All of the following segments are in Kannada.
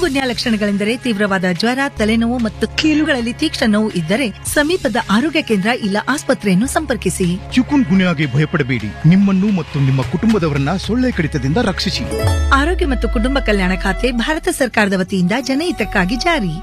ಗುನ್ಯಾ ಲಕ್ಷಣಗಳೆಂದರೆ ತೀವ್ರವಾದ ಜ್ವರ ತಲೆನೋವು ಮತ್ತು ಕೀಲುಗಳಲ್ಲಿ ತೀಕ್ಷ್ಣ ನೋವು ಇದ್ದರೆ ಸಮೀಪದ ಆರೋಗ್ಯ ಕೇಂದ್ರ ಇಲ್ಲ ಆಸ್ಪತ್ರೆಯನ್ನು ಸಂಪರ್ಕಿಸಿ ಚಿಕುನ್ ಗುನ್ಯಾಗೆ ಭಯಪಡಬೇಡಿ ನಿಮ್ಮನ್ನು ಮತ್ತು ನಿಮ್ಮ ಕುಟುಂಬದವರನ್ನ ಸೊಳ್ಳೆ ಕಡಿತದಿಂದ ರಕ್ಷಿಸಿ ಆರೋಗ್ಯ ಮತ್ತು ಕುಟುಂಬ ಕಲ್ಯಾಣ ಖಾತೆ ಭಾರತ ಸರ್ಕಾರದ ವತಿಯಿಂದ ಜನಹಿತಕ್ಕಾಗಿ ಜಾರಿ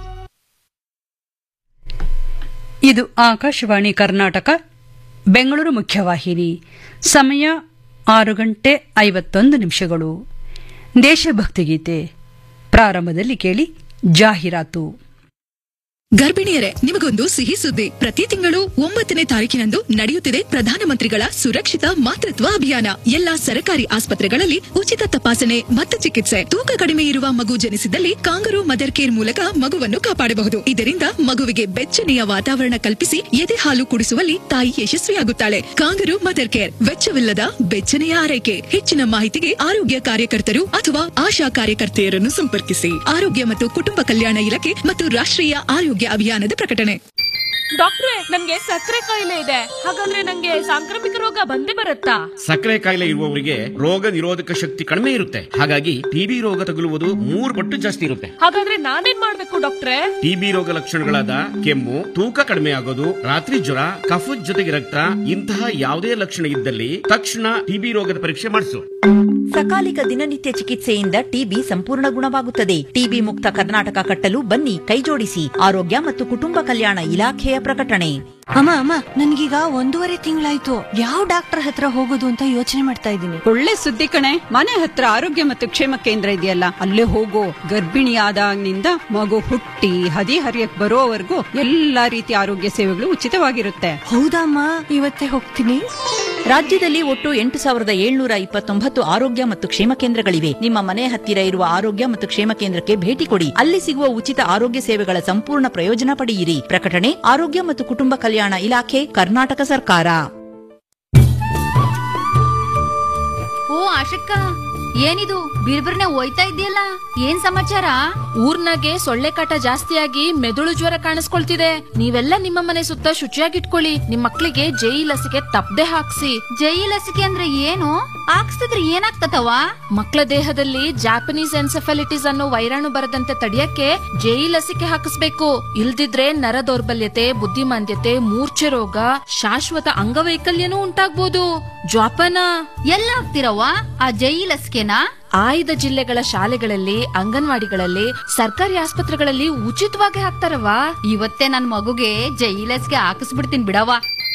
ಇದು ಆಕಾಶವಾಣಿ ಕರ್ನಾಟಕ ಬೆಂಗಳೂರು ಮುಖ್ಯವಾಹಿನಿ ಸಮಯ ಆರು ಗಂಟೆ ಐವತ್ತೊಂದು ನಿಮಿಷಗಳು ದೇಶಭಕ್ತಿ ಗೀತೆ ಪ್ರಾರಂಭದಲ್ಲಿ ಕೇಳಿ ಜಾಹೀರಾತು ಗರ್ಭಿಣಿಯರೇ ನಿಮಗೊಂದು ಸಿಹಿ ಸುದ್ದಿ ಪ್ರತಿ ತಿಂಗಳು ಒಂಬತ್ತನೇ ತಾರೀಕಿನಂದು ನಡೆಯುತ್ತಿದೆ ಪ್ರಧಾನಮಂತ್ರಿಗಳ ಸುರಕ್ಷಿತ ಮಾತೃತ್ವ ಅಭಿಯಾನ ಎಲ್ಲಾ ಸರ್ಕಾರಿ ಆಸ್ಪತ್ರೆಗಳಲ್ಲಿ ಉಚಿತ ತಪಾಸಣೆ ಮತ್ತು ಚಿಕಿತ್ಸೆ ತೂಕ ಕಡಿಮೆ ಇರುವ ಮಗು ಜನಿಸಿದಲ್ಲಿ ಕಾಂಗರು ಮದರ್ ಕೇರ್ ಮೂಲಕ ಮಗುವನ್ನು ಕಾಪಾಡಬಹುದು ಇದರಿಂದ ಮಗುವಿಗೆ ಬೆಚ್ಚನೆಯ ವಾತಾವರಣ ಕಲ್ಪಿಸಿ ಎದೆ ಹಾಲು ಕುಡಿಸುವಲ್ಲಿ ತಾಯಿ ಯಶಸ್ವಿಯಾಗುತ್ತಾಳೆ ಕಾಂಗರು ಮದರ್ ಕೇರ್ ವೆಚ್ಚವಿಲ್ಲದ ಬೆಚ್ಚನೆಯ ಆರೈಕೆ ಹೆಚ್ಚಿನ ಮಾಹಿತಿಗೆ ಆರೋಗ್ಯ ಕಾರ್ಯಕರ್ತರು ಅಥವಾ ಆಶಾ ಕಾರ್ಯಕರ್ತೆಯರನ್ನು ಸಂಪರ್ಕಿಸಿ ಆರೋಗ್ಯ ಮತ್ತು ಕುಟುಂಬ ಕಲ್ಯಾಣ ಇಲಾಖೆ ಮತ್ತು ರಾಷ್ಟ್ರೀಯ ಆರೋಗ್ಯ ಅಭಿಯಾನದ ಪ್ರಕಟಣೆ ಡಾಕ್ಟ್ರೆ ನನ್ಗೆ ಸಕ್ಕರೆ ಕಾಯಿಲೆ ಇದೆ ಹಾಗಂದ್ರೆ ನಂಗೆ ಸಾಂಕ್ರಾಮಿಕ ರೋಗ ಬಂದೇ ಬರುತ್ತಾ ಸಕ್ಕರೆ ಕಾಯಿಲೆ ಇರುವವರಿಗೆ ರೋಗ ನಿರೋಧಕ ಶಕ್ತಿ ಕಡಿಮೆ ಇರುತ್ತೆ ಹಾಗಾಗಿ ಟಿಬಿ ರೋಗ ತಗುಲುವುದು ಮೂರು ಪಟ್ಟು ಜಾಸ್ತಿ ಇರುತ್ತೆ ಹಾಗಾದ್ರೆ ನಾನೇನ್ ಮಾಡ್ಬೇಕು ಡಾಕ್ಟ್ರೆ ಟಿಬಿ ರೋಗ ಲಕ್ಷಣಗಳಾದ ಕೆಮ್ಮು ತೂಕ ಕಡಿಮೆ ಆಗೋದು ರಾತ್ರಿ ಜ್ವರ ಕಫದ ಜೊತೆಗೆ ರಕ್ತ ಇಂತಹ ಯಾವುದೇ ಲಕ್ಷಣ ಇದ್ದಲ್ಲಿ ತಕ್ಷಣ ಟಿಬಿ ರೋಗದ ಪರೀಕ್ಷೆ ಮಾಡಿಸು ಸಕಾಲಿಕ ದಿನನಿತ್ಯ ಚಿಕಿತ್ಸೆಯಿಂದ ಟಿಬಿ ಸಂಪೂರ್ಣ ಗುಣವಾಗುತ್ತದೆ ಟಿಬಿ ಮುಕ್ತ ಕರ್ನಾಟಕ ಕಟ್ಟಲು ಬನ್ನಿ ಕೈಜೋಡಿಸಿ ಆರೋಗ್ಯ ಮತ್ತು ಕುಟುಂಬ ಕಲ್ಯಾಣ ಇಲಾಖೆಯ ಪ್ರಕಟಣೆ ಅಮ್ಮ ಅಮ್ಮ ನನ್ಗೀಗ ಒಂದೂವರೆ ತಿಂಗಳಾಯ್ತು ಯಾವ ಡಾಕ್ಟರ್ ಹತ್ರ ಹೋಗೋದು ಅಂತ ಯೋಚನೆ ಮಾಡ್ತಾ ಇದ್ದೀನಿ ಒಳ್ಳೆ ಸುದ್ದಿ ಕಣೆ ಮನೆ ಹತ್ರ ಆರೋಗ್ಯ ಮತ್ತು ಕ್ಷೇಮ ಕೇಂದ್ರ ಇದೆಯಲ್ಲ ಅಲ್ಲೇ ಹೋಗೋ ಗರ್ಭಿಣಿಯಾದಾಗಿನಿಂದ ಮಗು ಹುಟ್ಟಿ ಹದಿ ಹರಿಯಕ್ ಬರೋವರೆಗೂ ಎಲ್ಲಾ ರೀತಿಯ ಆರೋಗ್ಯ ಸೇವೆಗಳು ಉಚಿತವಾಗಿರುತ್ತೆ ಹೌದಮ್ಮ ಇವತ್ತೇ ಹೋಗ್ತೀನಿ ರಾಜ್ಯದಲ್ಲಿ ಒಟ್ಟು ಎಂಟು ಸಾವಿರದ ಏಳ್ನೂರ ಇಪ್ಪತ್ತೊಂಬತ್ತು ಆರೋಗ್ಯ ಮತ್ತು ಕ್ಷೇಮ ಕೇಂದ್ರಗಳಿವೆ ನಿಮ್ಮ ಮನೆ ಹತ್ತಿರ ಇರುವ ಆರೋಗ್ಯ ಮತ್ತು ಕ್ಷೇಮ ಕೇಂದ್ರಕ್ಕೆ ಭೇಟಿ ಕೊಡಿ ಅಲ್ಲಿ ಸಿಗುವ ಉಚಿತ ಆರೋಗ್ಯ ಸೇವೆಗಳ ಸಂಪೂರ್ಣ ಪ್ರಯೋಜನ ಪಡೆಯಿರಿ ಪ್ರಕಟಣೆ ಆರೋಗ್ಯ ಮತ್ತು ಕುಟುಂಬ ಕಲ್ಯಾಣ ಇಲಾಖೆ ಕರ್ನಾಟಕ ಸರ್ಕಾರ ಓ ಆಶಕ್ಕ ಏನಿದು ಬಿರ್ಬಿರ್ನೆ ಹೋಯ್ತಾ ಇದೆಯಲ್ಲ ಏನ್ ಸಮಾಚಾರ ಊರ್ನಾಗೆ ಸೊಳ್ಳೆ ಕಾಟ ಜಾಸ್ತಿಯಾಗಿ ಮೆದುಳು ಜ್ವರ ಕಾಣಿಸ್ಕೊಳ್ತಿದೆ ನೀವೆಲ್ಲ ನಿಮ್ಮ ಮನೆ ಸುತ್ತ ಶುಚಿಯಾಗಿಟ್ಕೊಳ್ಳಿ ನಿಮ್ ಮಕ್ಳಿಗೆ ಜೈ ಲಸಿಕೆ ತಪ್ಪದೆ ಹಾಕ್ಸಿ ಜೈ ಲಸಿಕೆ ಅಂದ್ರೆ ಏನು ಹಾಕ್ಸ್ತಿದ್ರೆ ಏನಾಗ್ತತವ ಮಕ್ಕಳ ದೇಹದಲ್ಲಿ ಜಾಪನೀಸ್ ಎನ್ಸೆಫಲಿಟಿಸ್ ಅನ್ನೋ ವೈರಾಣು ಬರದಂತೆ ತಡೆಯಕ್ಕೆ ಜೈ ಲಸಿಕೆ ಹಾಕಿಸ್ಬೇಕು ಇಲ್ದಿದ್ರೆ ನರ ದೌರ್ಬಲ್ಯತೆ ಬುದ್ಧಿಮಾಂದ್ಯತೆ ಮೂರ್ಛೆ ರೋಗ ಶಾಶ್ವತ ಅಂಗವೈಕಲ್ಯನೂ ಉಂಟಾಗ್ಬೋದು ಜ್ವಾಪನ ಎಲ್ಲ ಹಾಕ್ತಿರವ್ವ ಆ ಜೈ ಲಸಿಕೆನಾ ಆಯ್ದ ಜಿಲ್ಲೆಗಳ ಶಾಲೆಗಳಲ್ಲಿ ಅಂಗನವಾಡಿಗಳಲ್ಲಿ ಸರ್ಕಾರಿ ಆಸ್ಪತ್ರೆಗಳಲ್ಲಿ ಉಚಿತವಾಗಿ ಹಾಕ್ತಾರವಾ ಇವತ್ತೇ ನನ್ ಮಗುಗೆ ಜೈ ಲಸಿಕೆ ಹಾಕಿಸ್ಬಿಡ್ತೀನಿ ಬಿಡವ್ವ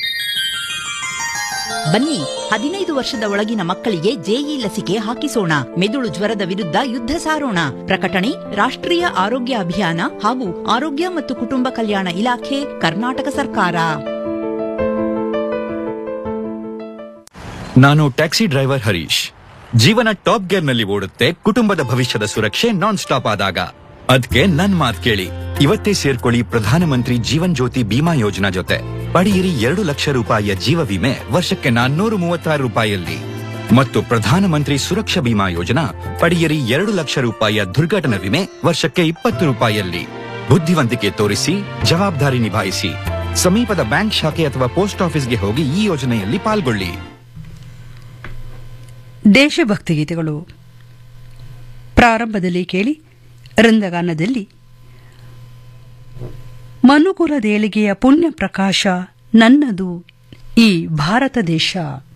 ಬನ್ನಿ ಹದಿನೈದು ವರ್ಷದ ಒಳಗಿನ ಮಕ್ಕಳಿಗೆ ಜೆಇ ಲಸಿಕೆ ಹಾಕಿಸೋಣ ಮೆದುಳು ಜ್ವರದ ವಿರುದ್ಧ ಯುದ್ಧ ಸಾರೋಣ ಪ್ರಕಟಣೆ ರಾಷ್ಟ್ರೀಯ ಆರೋಗ್ಯ ಅಭಿಯಾನ ಹಾಗೂ ಆರೋಗ್ಯ ಮತ್ತು ಕುಟುಂಬ ಕಲ್ಯಾಣ ಇಲಾಖೆ ಕರ್ನಾಟಕ ಸರ್ಕಾರ ನಾನು ಟ್ಯಾಕ್ಸಿ ಡ್ರೈವರ್ ಹರೀಶ್ ಜೀವನ ಟಾಪ್ ಗೇರ್ ನಲ್ಲಿ ಓಡುತ್ತೆ ಕುಟುಂಬದ ಭವಿಷ್ಯದ ಸುರಕ್ಷೆ ನಾನ್ ಸ್ಟಾಪ್ ಆದಾಗ ಅದ್ಕೆ ನನ್ ಮಾತ್ ಕೇಳಿ ಇವತ್ತೇ ಸೇರ್ಕೊಳ್ಳಿ ಪ್ರಧಾನಮಂತ್ರಿ ಜೀವನ್ ಜ್ಯೋತಿ ಬಿಮಾ ಯೋಜನಾ ಜೊತೆ ಪಡೆಯಿರಿ ಎರಡು ಲಕ್ಷ ರೂಪಾಯಿಯ ಜೀವ ವಿಮೆ ವರ್ಷಕ್ಕೆ ನಾನ್ನೂರು ಮೂವತ್ತಾರು ರೂಪಾಯಿಯಲ್ಲಿ ಮತ್ತು ಪ್ರಧಾನಮಂತ್ರಿ ಸುರಕ್ಷಾ ಬಿಮಾ ಯೋಜನಾ ಪಡೆಯಿರಿ ಎರಡು ಲಕ್ಷ ರೂಪಾಯಿಯ ದುರ್ಘಟನಾ ವಿಮೆ ವರ್ಷಕ್ಕೆ ಇಪ್ಪತ್ತು ರೂಪಾಯಿಯಲ್ಲಿ ಬುದ್ಧಿವಂತಿಕೆ ತೋರಿಸಿ ಜವಾಬ್ದಾರಿ ನಿಭಾಯಿಸಿ ಸಮೀಪದ ಬ್ಯಾಂಕ್ ಶಾಖೆ ಅಥವಾ ಪೋಸ್ಟ್ ಆಫೀಸ್ಗೆ ಹೋಗಿ ಈ ಯೋಜನೆಯಲ್ಲಿ ಪಾಲ್ಗೊಳ್ಳಿ ದೇಶಭಕ್ತಿ ಗೀತೆಗಳು ಪ್ರಾರಂಭದಲ್ಲಿ ಕೇಳಿ ರಂದಗಾನದಲ್ಲಿ ಮನುಕುಲದೇಳಿಗೆಯ ಪುಣ್ಯ ಪ್ರಕಾಶ ನನ್ನದು ಈ ಭಾರತ ದೇಶ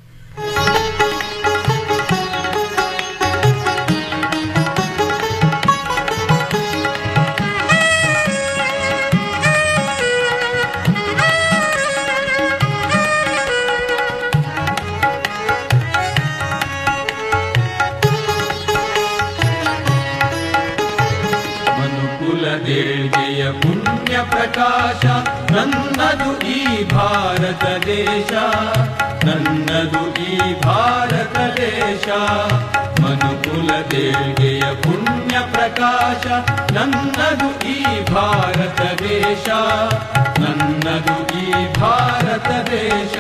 ಮನುಕುಲದೇಳ್ಗೆಯ ಪುಣ್ಯ ಪ್ರಕಾಶ ನನ್ನದು ಈ ಭಾರತ ದೇಶ ನನ್ನದು ಈ ಭಾರತ ದೇಶ ಮನುಕುಲದೇಳ್ಗೆಯ ಪುಣ್ಯ ಪ್ರಕಾಶ ನನ್ನದು ಈ ಭಾರತ ದೇಶ ನನ್ನದು ಈ ಭಾರತ ದೇಶ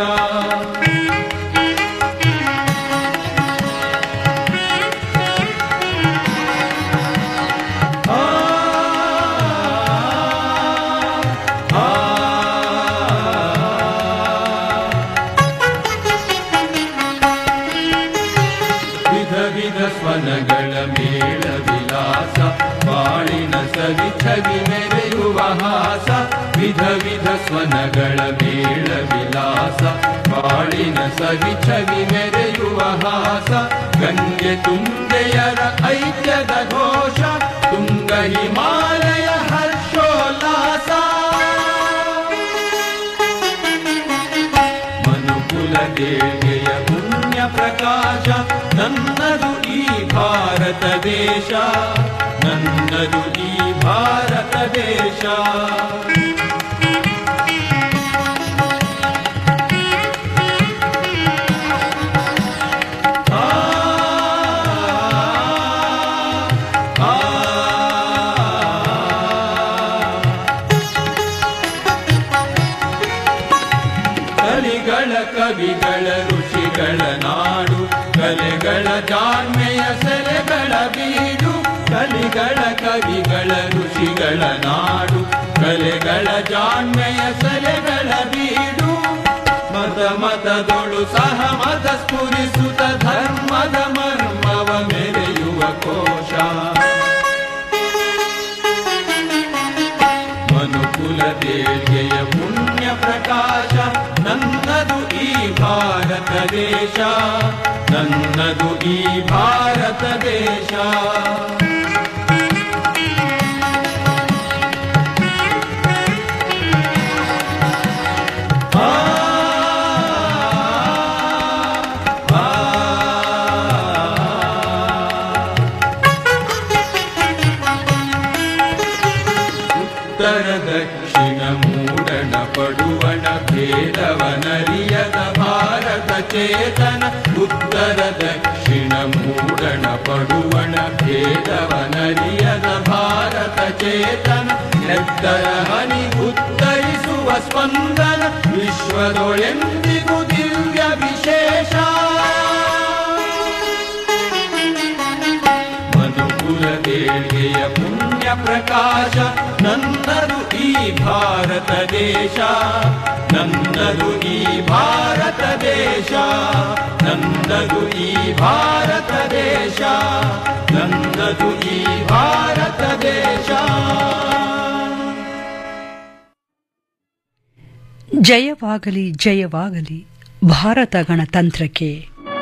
ವಿಧ ವಿಧ ಸ್ವನಗಳ ಮೇಳ ವಿಲಾಸ ಬಾಳಿನ ಸವಿ ಛವಿ ಮೆರೆಯುವ ಹಾಸ ವಿಧ ವಿಧ ಸ್ವನಗಳ ಮೇಳ ವಿಲಾಸ ಬಾಳಿನ ಸವಿ ಛವಿ ಮೆರೆಯುವ ಹಾಸ ಗಂಗೆ ತುಂಗೆಯರ ಐಕ್ಯದ ಘೋಷ ತುಂಗ ಹಿಮಾಲಯ ಹರ್ಷೋಲ್ಲಾಸ ಮನುಕುಲ ದೇವಿಯ ಪುಣ್ಯ ಪ್ರಕಾಶ ನನ್ನದು ಈ ಭಾರತ ದೇಶ ನನ್ನದು ಈ ಭಾರತ ದೇಶ ಆ, ಆ, ಕಲಿಗಳ ಕವಿಗಳ ಋಷಿಗಳ ನಾಡು ಕಲೆಗಳ ಜಾಣ್ಮೆಯ ಸೆಲೆಗಳ ಬೀಡು ಕಲಿಗಳ ಕವಿಗಳ ಋಷಿಗಳ ನಾಡು ಕಲೆಗಳ ಜಾಣ್ಮೆಯ ಸೆಲೆಗಳ ಬೀಡು ಮತ ಮತದೊಳು ಸಹ ಮತ ಸ್ಫುರಿಸುತ್ತ ಧರ್ಮದ ಮರ್ಮವ ಮೆರೆಯುವ ಕೋಶ ಮನುಕುಲ ದೇವಿಯ ಪುಣ್ಯ ಪ್ರಕಾಶ ನನ್ನದು ಈ ಭಾರತ ದೇಶ ನನ್ನದು ಈ ಭಾರತ ದೇಶ ಆ, ಆ, ಉತ್ತರ ದಕ್ಷಿಣ ಮೂಡಣ ಪಡುವಣ ಭೇದವನರಿಯದ ಭಾರತ ಚೇತನ ಉತ್ತರ ದಕ್ಷಿಣ ಮೂಡಣ ಪಡುವಣ ಭೇದವನರಿಯದ ಭಾರತ ಚೇತನ ಎತ್ತರ ಹನಿ ಉತ್ತರಿಸುವ ಸ್ಪಂದನ ವಿಶ್ವದೊಳೆಂದಿಗೂ ದಿವ್ಯ ವಿಶೇಷ ಮನುಕುಲ ದೇವಿಯ ಪುಣ್ಯ ಪ್ರಕಾಶ ನನ್ನದು ಈ ಭಾರತ ದೇಶ ನನ್ನದು ಈ ಭಾರತ ದೇಶ ನನ್ನದು ಈ ಭಾರತ ದೇಶ ನನ್ನದು ಈ ಭಾರತ ದೇಶ ಜಯವಾಗಲಿ ಜಯವಾಗಲಿ ಭಾರತ ಗಣತಂತ್ರಕ್ಕೆ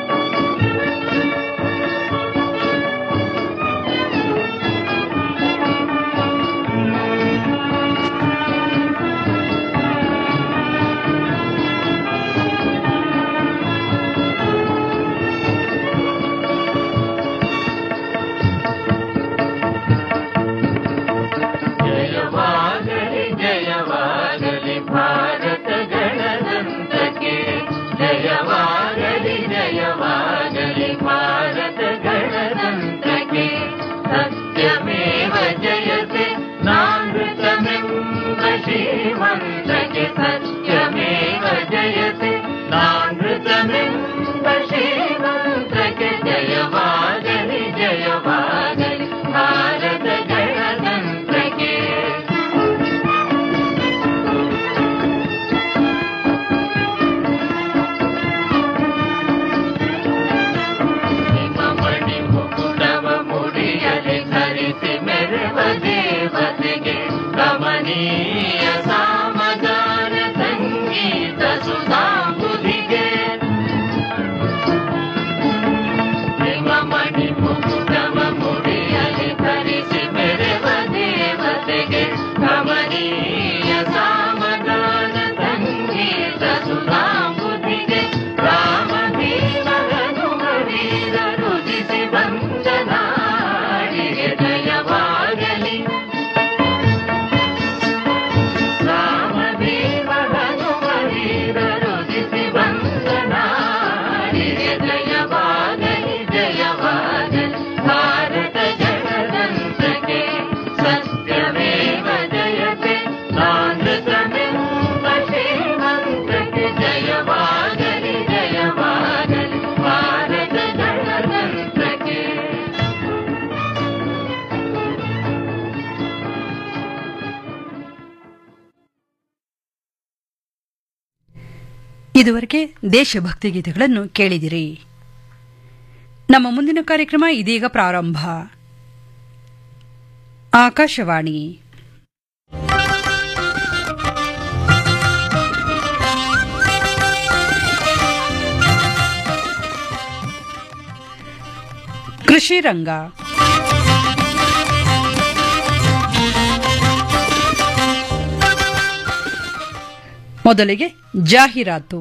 ಜಯವಾಗಲಿ ಜಯವಾಗಲಿ ಭಾರತ ಗಣತಂತ್ರಕ್ಕೆ ಜಯವಾಗಲಿ ಜಯವಾಗಲಿ ಭಾರತ ಗಣತಂತ್ರಕ್ಕೆ ಸತ್ಯಮೇವ ಜಯತೆ ನಾನೃತಮೆಂಬ ಶ್ರೀಮಂತ್ರಕ್ಕೆ ಸತ್ಯಮೇವ ಜಯತೆ ನಾನೃತಮೆಂಬ ಶ್ರೀಮಂತ್ರಕ್ಕೆ ಜಯವಾಗಲಿ ಜಯವಾಗಲಿ ಭಾರತ ಗಣತಂತ್ರಕ್ಕೆ ಮಣಿ ಮುಕುಟವ ಮುಡಿಯಲಿ ಧರಿಸಿ ಮೆರವ ದೇವತೆಗೆ ಗಮನೀಯ ಸಾಮಗಾನ ಸಂಗೀತ ಸುಧಾಂಬುಧಿಗೆ ಮಣಿ ಮುಕುಟವ ಮುಡಿಯಲಿ ಧರಿಸಿ ಮೆರವ ದೇವತೆಗೆ ಗಮನೀಯ ಸಾಮಗಾನ ಸಂಗೀತ ಸುಧಾಂಬುಧಿಗೆ ರಾಮ ಭೀಮ ಹನುಮ ವೀರ ರುಜಿಸಿ ವಂಚನಾಡಿಗೆ ಜಯವಾಗಲಿ ರಾಮ ಭೀಮ ಹನುಮ ವೀರ ರುಜಿಸಿ ವಂಚನಾಡಿಗೆ ಜಯವಾಗಲಿ ಜಯವಾಗಲಿ ಭಾರತ ಗಣತಂತ್ರಕ್ಕೆ ಸತ್ಯಮೇವ ಜಯತೆ ಸಾಂದ್ರತಮೆಂಬ ಶ್ರೀಮಂತ್ರಕ್ಕೆ ಜಯವಾಗಲಿ ಜಯವಾಗಲಿ ಭಾರತ ಗಣತಂತ್ರಕ್ಕೆ ಇದುವರೆಗೆ ದೇಶಭಕ್ತಿ ಗೀತೆಗಳನ್ನು ಕೇಳಿದಿರಿ ನಮ್ಮ ಮುಂದಿನ ಕಾರ್ಯಕ್ರಮ ಇದೀಗ ಪ್ರಾರಂಭ ಆಕಾಶವಾಣಿ ಕೃಷಿ ರಂಗ ಮೊದಲಿಗೆ ಜಾಹೀರಾತು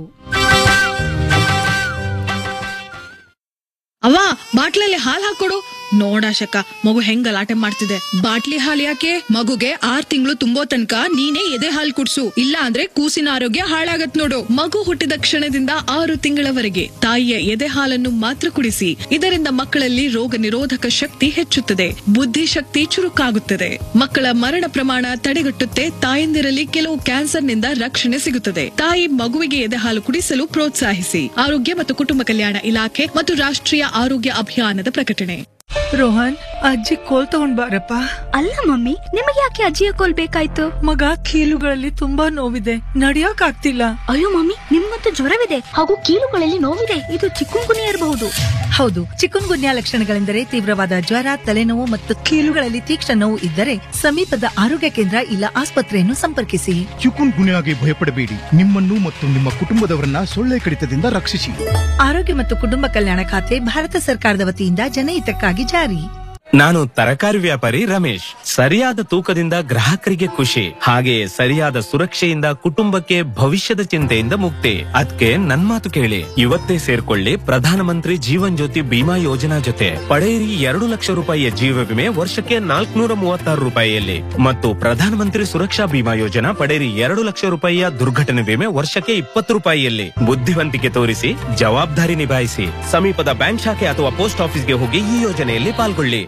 ಅವ್ವ ಬಾಟ್ಲಲ್ಲಿ ಹಾಲ್ ಹಾಕೊಡು ನೋಡಾಶಕ ಮಗು ಹೆಂಗ್ ಗಲಾಟೆ ಮಾಡ್ತಿದೆ ಬಾಟ್ಲಿ ಹಾಲ್ ಯಾಕೆ ಮಗುಗೆ ಆರ್ ತಿಂಗಳು ತುಂಬೋ ತನಕ ನೀನೇ ಎದೆ ಹಾಲ್ ಕುಡ್ಸು ಇಲ್ಲ ಅಂದ್ರೆ ಕೂಸಿನ ಆರೋಗ್ಯ ಹಾಳಾಗತ್ ನೋಡು ಮಗು ಹುಟ್ಟಿದ ಕ್ಷಣದಿಂದ ಆರು ತಿಂಗಳವರೆಗೆ ತಾಯಿಯ ಎದೆ ಹಾಲನ್ನು ಮಾತ್ರ ಕುಡಿಸಿ ಇದರಿಂದ ಮಕ್ಕಳಲ್ಲಿ ರೋಗ ನಿರೋಧಕ ಶಕ್ತಿ ಹೆಚ್ಚುತ್ತದೆ ಬುದ್ಧಿಶಕ್ತಿ ಚುರುಕಾಗುತ್ತದೆ ಮಕ್ಕಳ ಮರಣ ಪ್ರಮಾಣ ತಡೆಗಟ್ಟುತ್ತೆ ತಾಯಂದಿರಲ್ಲಿ ಕೆಲವು ಕ್ಯಾನ್ಸರ್ನಿಂದ ರಕ್ಷಣೆ ಸಿಗುತ್ತದೆ ತಾಯಿ ಮಗುವಿಗೆ ಎದೆ ಹಾಲು ಕುಡಿಸಲು ಪ್ರೋತ್ಸಾಹಿಸಿ ಆರೋಗ್ಯ ಮತ್ತು ಕುಟುಂಬ ಕಲ್ಯಾಣ ಇಲಾಖೆ ಮತ್ತು ರಾಷ್ಟ್ರೀಯ ಆರೋಗ್ಯ ಅಭಿಯಾನದ ಪ್ರಕಟಣೆ ರೋಹನ್ ಅಜ್ಜಿ ಕೋಲ್ ತಗೊಂಡ್ ಬಾರಪ್ಪ ಅಲ್ಲ ಮಮ್ಮಿ ನಿಮಗೆ ಯಾಕೆ ಅಜ್ಜಿಯ ಕೋಲ್ ಬೇಕಾಯ್ತು ಮಗ ಕೀಲುಗಳಲ್ಲಿ ತುಂಬಾ ನೋವಿದೆ ನಡಿಯಕ್ ಆಗ್ತಿಲ್ಲ ಅಯ್ಯೋ ಮಮ್ಮಿ ನಿಮ್ಗಂತೂ ಜ್ವರವಿದೆ ಹಾಗೂ ಕೀಲುಗಳಲ್ಲಿ ನೋವಿದೆ ಇದು ಚಿಕ್ಕುಂಗುನಿ ಇರಬಹುದು ಹೌದು ಚಿಕನ್ ಗುನ್ಯಾ ಲಕ್ಷಣಗಳೆಂದರೆ ತೀವ್ರವಾದ ಜ್ವರ ತಲೆನೋವು ಮತ್ತು ಕೀಲುಗಳಲ್ಲಿ ತೀಕ್ಷ್ಣ ನೋವು ಇದ್ದರೆ ಸಮೀಪದ ಆರೋಗ್ಯ ಕೇಂದ್ರ ಇಲ್ಲ ಆಸ್ಪತ್ರೆಯನ್ನು ಸಂಪರ್ಕಿಸಿ ಚಿಕುನ್ ಗುನ್ಯಾಗೆ ಭಯಪಡಬೇಡಿ ನಿಮ್ಮನ್ನು ಮತ್ತು ನಿಮ್ಮ ಕುಟುಂಬದವರನ್ನ ಸೊಳ್ಳೆ ಕಡಿತದಿಂದ ರಕ್ಷಿಸಿ ಆರೋಗ್ಯ ಮತ್ತು ಕುಟುಂಬ ಕಲ್ಯಾಣ ಖಾತೆ ಭಾರತ ಸರ್ಕಾರದ ವತಿಯಿಂದ ಜನಹಿತಕ್ಕಾಗಿ ಜಾರಿ ನಾನು ತರಕಾರಿ ವ್ಯಾಪಾರಿ ರಮೇಶ್ ಸರಿಯಾದ ತೂಕದಿಂದ ಗ್ರಾಹಕರಿಗೆ ಖುಷಿ ಹಾಗೆಯೇ ಸರಿಯಾದ ಸುರಕ್ಷೆಯಿಂದ ಕುಟುಂಬಕ್ಕೆ ಭವಿಷ್ಯದ ಚಿಂತೆಯಿಂದ ಮುಕ್ತಿ ಅದಕ್ಕೆ ನನ್ ಮಾತು ಕೇಳಿ ಇವತ್ತೇ ಸೇರ್ಕೊಳ್ಳಿ ಪ್ರಧಾನಮಂತ್ರಿ ಜೀವನ್ ಜ್ಯೋತಿ ಬಿಮಾ ಯೋಜನಾ ಜೊತೆ ಪಡೆಯಿರಿ ಎರಡು ಲಕ್ಷ ರೂಪಾಯಿಯ ಜೀವ ವಿಮೆ ವರ್ಷಕ್ಕೆ ನಾಲ್ಕುನೂರ ಮೂವತ್ತಾರು ರೂಪಾಯಿಯಲ್ಲಿ ಮತ್ತು ಪ್ರಧಾನಮಂತ್ರಿ ಸುರಕ್ಷಾ ಬಿಮಾ ಯೋಜನಾ ಪಡೆಯಿರಿ ಎರಡು ಲಕ್ಷ ರೂಪಾಯಿಯ ದುರ್ಘಟನೆ ವಿಮೆ ವರ್ಷಕ್ಕೆ ಇಪ್ಪತ್ತು ರೂಪಾಯಿಯಲ್ಲಿ ಬುದ್ಧಿವಂತಿಕೆ ತೋರಿಸಿ ಜವಾಬ್ದಾರಿ ನಿಭಾಯಿಸಿ ಸಮೀಪದ ಬ್ಯಾಂಕ್ ಶಾಖೆ ಅಥವಾ ಪೋಸ್ಟ್ ಆಫೀಸ್ಗೆ ಹೋಗಿ ಈ ಯೋಜನೆಯಲ್ಲಿ ಪಾಲ್ಗೊಳ್ಳಿ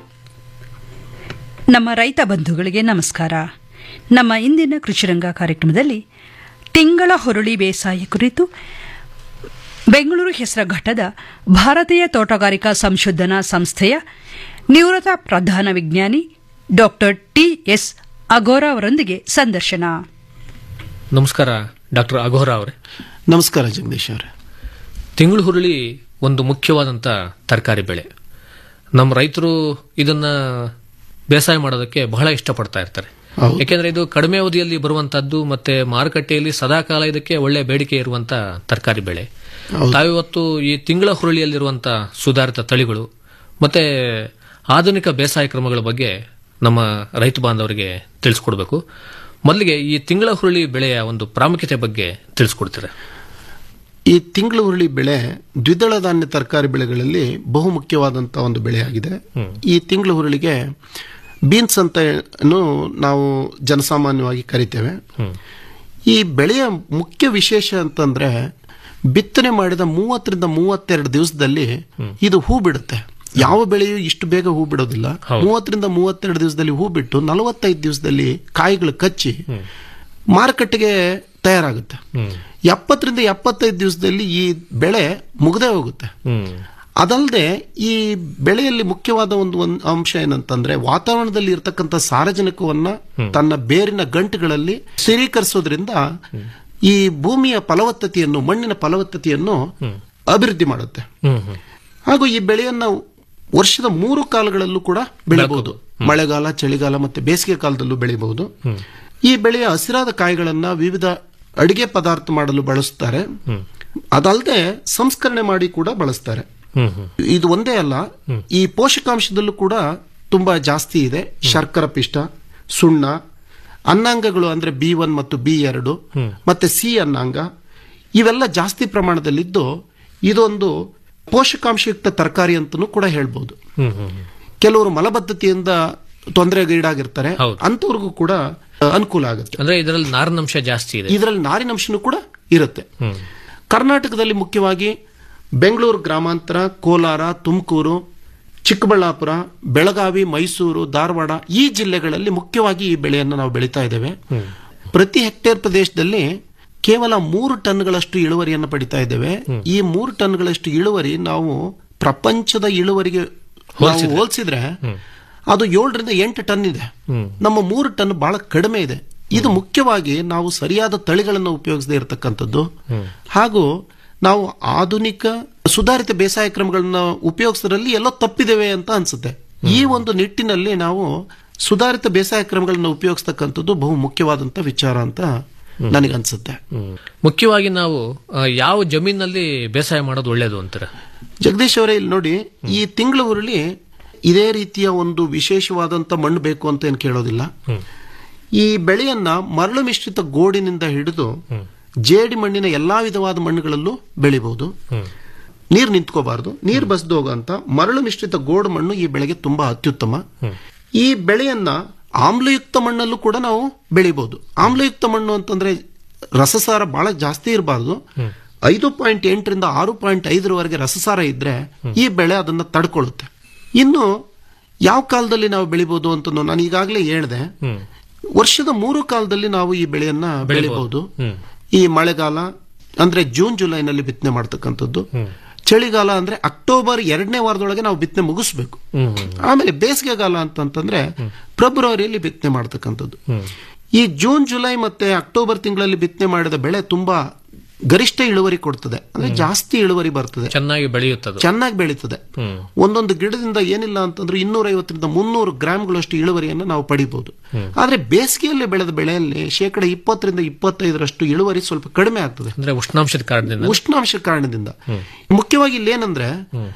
ನಮ್ಮ ರೈತ ಬಂಧುಗಳಿಗೆ ನಮಸ್ಕಾರ ನಮ್ಮ ಇಂದಿನ ಕೃಷಿರಂಗ ಕಾರ್ಯಕ್ರಮದಲ್ಲಿ ತಿಂಗಳ ಹೊರಳಿ ಬೇಸಾಯ ಕುರಿತು ಬೆಂಗಳೂರು ಹೆಸರ ಘಟ್ಟದ ಭಾರತೀಯ ತೋಟಗಾರಿಕಾ ಸಂಶೋಧನಾ ಸಂಸ್ಥೆಯ ನಿವೃತ್ತ ಪ್ರಧಾನ ವಿಜ್ಞಾನಿ ಡಾಕ್ಟರ್ ಟಿ ಎಸ್ ಅಗೋರಾ ಅವರೊಂದಿಗೆ ಸಂದರ್ಶನ ನಮಸ್ಕಾರ ಡಾಕ್ಟರ್ ಅಘೋರ ಅವರೇ ನಮಸ್ಕಾರ ಜಗದೀಶ್ ಅವರೇ ತಿಂಗಳು ಹುರುಳಿ ಒಂದು ಮುಖ್ಯವಾದಂಥ ತರಕಾರಿ ಬೆಳೆ ನಮ್ಮ ರೈತರು ಇದನ್ನ ಬೇಸಾಯ ಮಾಡೋದಕ್ಕೆ ಬಹಳ ಇಷ್ಟಪಡ್ತಾ ಇರ್ತಾರೆ ಯಾಕೆಂದ್ರೆ ಇದು ಕಡಿಮೆ ಅವಧಿಯಲ್ಲಿ ಬರುವಂತದ್ದು ಮತ್ತೆ ಮಾರುಕಟ್ಟೆಯಲ್ಲಿ ಸದಾಕಾಲ ಇದಕ್ಕೆ ಒಳ್ಳೆ ಬೇಡಿಕೆ ಇರುವಂತ ತರಕಾರಿ ಬೆಳೆ ತಾವಿವತ್ತು ಈ ತಿಂಗಳ ಹುರುಳಿಯಲ್ಲಿರುವಂತ ಸುಧಾರಿತ ತಳಿಗಳು ಮತ್ತೆ ಆಧುನಿಕ ಬೇಸಾಯ ಕ್ರಮಗಳ ಬಗ್ಗೆ ನಮ್ಮ ರೈತ ಬಾಂಧವರಿಗೆ ತಿಳಿಸ್ಕೊಡ್ಬೇಕು ಮೊದಲಿಗೆ ಈ ತಿಂಗಳ ಹುರುಳಿ ಬೆಳೆಯ ಒಂದು ಪ್ರಾಮುಖ್ಯತೆ ಬಗ್ಗೆ ತಿಳಿಸ್ಕೊಡ್ತೀರಾ ಈ ತಿಂಗಳು ಹುರುಳಿ ಬೆಳೆ ದ್ವಿದಳ ಧಾನ್ಯ ತರಕಾರಿ ಬೆಳೆಗಳಲ್ಲಿ ಬಹುಮುಖ್ಯವಾದಂಥ ಒಂದು ಬೆಳೆಯಾಗಿದೆ ಈ ತಿಂಗಳು ಹುರುಳಿಗೆ ಬೀನ್ಸ್ ಅಂತ ನಾವು ಜನಸಾಮಾನ್ಯವಾಗಿ ಕರಿತೇವೆ ಈ ಬೆಳೆಯ ಮುಖ್ಯ ವಿಶೇಷ ಅಂತಂದ್ರೆ ಬಿತ್ತನೆ ಮಾಡಿದ ಮೂವತ್ತರಿಂದ ಮೂವತ್ತೆರಡು ದಿವಸದಲ್ಲಿ ಇದು ಹೂ ಬಿಡುತ್ತೆ ಯಾವ ಬೆಳೆಯೂ ಇಷ್ಟು ಬೇಗ ಹೂ ಬಿಡೋದಿಲ್ಲ ಮೂವತ್ತರಿಂದ ಮೂವತ್ತೆರಡು ದಿವಸದಲ್ಲಿ ಹೂ ಬಿಟ್ಟು ನಲವತ್ತೈದು ದಿವಸದಲ್ಲಿ ಕಾಯಿಗಳು ಕಚ್ಚಿ ಮಾರುಕಟ್ಟೆಗೆ ತಯಾರಾಗುತ್ತೆ ಎಪ್ಪತ್ತರಿಂದ ಎಪ್ಪತ್ತೈದು ದಿವಸದಲ್ಲಿ ಈ ಬೆಳೆ ಮುಗದೆ ಹೋಗುತ್ತೆ ಅದಲ್ಲದೆ ಈ ಬೆಳೆಯಲ್ಲಿ ಮುಖ್ಯವಾದ ಒಂದು ಒಂದು ಅಂಶ ಏನಂತಂದ್ರೆ ವಾತಾವರಣದಲ್ಲಿ ಇರತಕ್ಕಂಥ ಸಾರಜನಕವನ್ನ ತನ್ನ ಬೇರಿನ ಗಂಟುಗಳಲ್ಲಿ ಸ್ಥಿರೀಕರಿಸೋದ್ರಿಂದ ಈ ಭೂಮಿಯ ಫಲವತ್ತತೆಯನ್ನು ಮಣ್ಣಿನ ಫಲವತ್ತತೆಯನ್ನು ಅಭಿವೃದ್ಧಿ ಮಾಡುತ್ತೆ ಹಾಗೂ ಈ ಬೆಳೆಯನ್ನ ವರ್ಷದ ಮೂರು ಕಾಲಗಳಲ್ಲೂ ಕೂಡ ಬೆಳೆಯಬಹುದು ಮಳೆಗಾಲ ಚಳಿಗಾಲ ಮತ್ತೆ ಬೇಸಿಗೆ ಕಾಲದಲ್ಲೂ ಬೆಳೆಯಬಹುದು ಈ ಬೆಳೆಯ ಹಸಿರಾದ ಕಾಯಿಗಳನ್ನ ವಿವಿಧ ಅಡಿಗೆ ಪದಾರ್ಥ ಮಾಡಲು ಬಳಸ್ತಾರೆ ಅದಲ್ಲದೆ ಸಂಸ್ಕರಣೆ ಮಾಡಿ ಕೂಡ ಬಳಸ್ತಾರೆ ಇದು ಒಂದೇ ಅಲ್ಲ ಈ ಪೋಷಕಾಂಶದಲ್ಲೂ ಕೂಡ ತುಂಬಾ ಜಾಸ್ತಿ ಇದೆ ಶರ್ಕರ ಪಿಷ್ಟ ಸುಣ್ಣ ಅನ್ನಾಂಗಗಳು ಅಂದ್ರೆ ಬಿ ಒನ್ ಮತ್ತು ಬಿ ಎರಡು ಮತ್ತೆ ಸಿ ಅನ್ನಾಂಗ ಇವೆಲ್ಲ ಜಾಸ್ತಿ ಪ್ರಮಾಣದಲ್ಲಿದ್ದು ಇದೊಂದು ಪೋಷಕಾಂಶಯುಕ್ತ ತರಕಾರಿ ಅಂತಲೂ ಕೂಡ ಹೇಳ್ಬೋದು ಕೆಲವರು ಮಲಬದ್ಧತೆಯಿಂದ ತೊಂದರೆಗೀಡಾಗಿರ್ತಾರೆ ಅಂತವ್ರಿಗೂ ಕೂಡ ಅನುಕೂಲ ಆಗುತ್ತೆ ಅಂದ್ರೆ ಇದರಲ್ಲಿ ನಾರಿನಂಶ ಜಾಸ್ತಿ ಇದೆ ಇದರಲ್ಲಿ ನಾರಿನಂಶನೂ ಕೂಡ ಇರುತ್ತೆ ಕರ್ನಾಟಕದಲ್ಲಿ ಮುಖ್ಯವಾಗಿ ಬೆಂಗಳೂರು ಗ್ರಾಮಾಂತರ ಕೋಲಾರ ತುಮಕೂರು ಚಿಕ್ಕಬಳ್ಳಾಪುರ ಬೆಳಗಾವಿ ಮೈಸೂರು ಧಾರವಾಡ ಈ ಜಿಲ್ಲೆಗಳಲ್ಲಿ ಮುಖ್ಯವಾಗಿ ಈ ಬೆಳೆಯನ್ನು ನಾವು ಬೆಳೀತಾ ಇದ್ದೇವೆ ಪ್ರತಿ ಹೆಕ್ಟೇರ್ ಪ್ರದೇಶದಲ್ಲಿ ಕೇವಲ ಮೂರು ಟನ್ಗಳಷ್ಟು ಇಳುವರಿಯನ್ನು ಪಡಿತಾ ಇದ್ದೇವೆ ಈ ಮೂರು ಟನ್ಗಳಷ್ಟು ಇಳುವರಿ ನಾವು ಪ್ರಪಂಚದ ಇಳುವರಿಗೆ ನಾವು ಹೋಲಿಸಿದ್ರೆ ಅದು ಏಳರಿಂದ ಎಂಟು ಟನ್ ಇದೆ ನಮ್ಮ ಮೂರು ಟನ್ ಬಹಳ ಕಡಿಮೆ ಇದೆ ಇದು ಮುಖ್ಯವಾಗಿ ನಾವು ಸರಿಯಾದ ತಳಿಗಳನ್ನು ಉಪಯೋಗಿಸದೇ ಇರತಕ್ಕಂಥದ್ದು ಹಾಗೂ ನಾವು ಆಧುನಿಕ ಸುಧಾರಿತ ಬೇಸಾಯ ಕ್ರಮಗಳನ್ನ ಉಪಯೋಗಿಸೋದ್ರಲ್ಲಿ ಎಲ್ಲೋ ತಪ್ಪಿದ್ದೇವೆ ಅಂತ ಅನ್ಸುತ್ತೆ ಈ ಒಂದು ನಿಟ್ಟಿನಲ್ಲಿ ನಾವು ಸುಧಾರಿತ ಬೇಸಾಯ ಕ್ರಮಗಳನ್ನ ಉಪಯೋಗಿಸ್ತಕ್ಕಂಥದ್ದು ಬಹು ಮುಖ್ಯವಾದಂತ ವಿಚಾರ ಅಂತ ನನಗನ್ಸುತ್ತೆ ಮುಖ್ಯವಾಗಿ ನಾವು ಆ, ಯಾವ ಜಮೀನಲ್ಲಿ ಬೇಸಾಯ ಮಾಡೋದು ಒಳ್ಳೇದು ಅಂತಾರೆ ಜಗದೀಶ್ ಅವರೇ ಇಲ್ಲಿ ನೋಡಿ ಈ ತಿಂಗಳ ಉರುಳಿ ಇದೇ ರೀತಿಯ ಒಂದು ವಿಶೇಷವಾದಂತ ಮಣ್ಣು ಬೇಕು ಅಂತ ಏನು ಕೇಳೋದಿಲ್ಲ ಈ ಬೆಳೆಯನ್ನ ಮರಳು ಮಿಶ್ರಿತ ಗೋಡಿನಿಂದ ಹಿಡಿದು ಜೇಡಿ ಮಣ್ಣಿನ ಎಲ್ಲಾ ವಿಧವಾದ ಮಣ್ಣುಗಳಲ್ಲೂ ಬೆಳಿಬಹುದು ನೀರು ನಿಂತ್ಕೋಬಾರದು ನೀರು ಬಸ್ದು ಹೋಗಂತ ಮರಳು ಮಿಶ್ರಿತ ಗೋಡು ಮಣ್ಣು ಈ ಬೆಳೆಗೆ ತುಂಬಾ ಅತ್ಯುತ್ತಮ ಈ ಬೆಳೆಯನ್ನ ಆಮ್ಲಯುಕ್ತ ಮಣ್ಣಲ್ಲೂ ಕೂಡ ನಾವು ಬೆಳಿಬಹುದು ಆಮ್ಲಯುಕ್ತ ಮಣ್ಣು ಅಂತಂದ್ರೆ ರಸಸಾರ ಬಹಳ ಜಾಸ್ತಿ ಇರಬಾರ್ದು ಐದು ಪಾಯಿಂಟ್ ಎಂಟರಿಂದ ಆರು ಪಾಯಿಂಟ್ ಐದರವರೆಗೆ ರಸಸಾರ ಇದ್ರೆ ಈ ಬೆಳೆ ಅದನ್ನ ತಡ್ಕೊಳ್ಳುತ್ತೆ ಇನ್ನು ಯಾವ ಕಾಲದಲ್ಲಿ ನಾವು ಬೆಳಿಬಹುದು ಅಂತ ನಾನು ಈಗಾಗಲೇ ಹೇಳಿದೆ ವರ್ಷದ ಮೂರು ಕಾಲದಲ್ಲಿ ನಾವು ಈ ಬೆಳೆಯನ್ನ ಬೆಳಿಬಹುದು ಈ ಮಳೆಗಾಲ ಅಂದ್ರೆ ಜೂನ್ ಜುಲೈನಲ್ಲಿ ಬಿತ್ತನೆ ಮಾಡ್ತಕ್ಕಂಥದ್ದು ಚಳಿಗಾಲ ಅಂದ್ರೆ ಅಕ್ಟೋಬರ್ ಎರಡನೇ ವಾರದೊಳಗೆ ನಾವು ಬಿತ್ತನೆ ಮುಗಿಸ್ಬೇಕು ಆಮೇಲೆ ಬೇಸಿಗೆಗಾಲ ಅಂತಂತಂದ್ರೆ ಫೆಬ್ರವರಿಯಲ್ಲಿ ಬಿತ್ತನೆ ಮಾಡ್ತಕ್ಕಂಥದ್ದು ಈ ಜೂನ್ ಜುಲೈ ಮತ್ತೆ ಅಕ್ಟೋಬರ್ ತಿಂಗಳಲ್ಲಿ ಬಿತ್ತನೆ ಮಾಡಿದ ಬೆಳೆ ತುಂಬಾ ಗರಿಷ್ಠ ಇಳುವರಿ ಕೊಡ್ತದೆ ಅಂದ್ರೆ ಜಾಸ್ತಿ ಇಳುವರಿ ಬರ್ತದೆ ಚೆನ್ನಾಗಿ ಬೆಳೆಯುತ್ತದೆ ಚೆನ್ನಾಗಿ ಬೆಳೀತದೆ ಒಂದೊಂದು ಗಿಡದಿಂದ ಏನಿಲ್ಲ ಅಂತಂದ್ರೆ ಇನ್ನೂರ ಐವತ್ತರಿಂದ ಮುನ್ನೂರು ಗ್ರಾಮ್ಗಳಷ್ಟು ಇಳುವರಿಯನ್ನು ನಾವು ಪಡಿಬಹುದು ಆದ್ರೆ ಬೇಸಿಗೆಯಲ್ಲಿ ಬೆಳೆದ ಬೆಳೆಯಲ್ಲಿ ಶೇಕಡ ಇಪ್ಪತ್ತರಿಂದ ಇಪ್ಪತ್ತೈದರಷ್ಟು ಇಳುವರಿ ಸ್ವಲ್ಪ ಕಡಿಮೆ ಆಗ್ತದೆ ಅಂದ್ರೆ ಉಷ್ಣಾಂಶದ ಕಾರಣದಿಂದ ಉಷ್ಣಾಂಶ ಕಾರಣದಿಂದ ಮುಖ್ಯವಾಗಿ ಇಲ್ಲಿ ಏನಂದ್ರೆ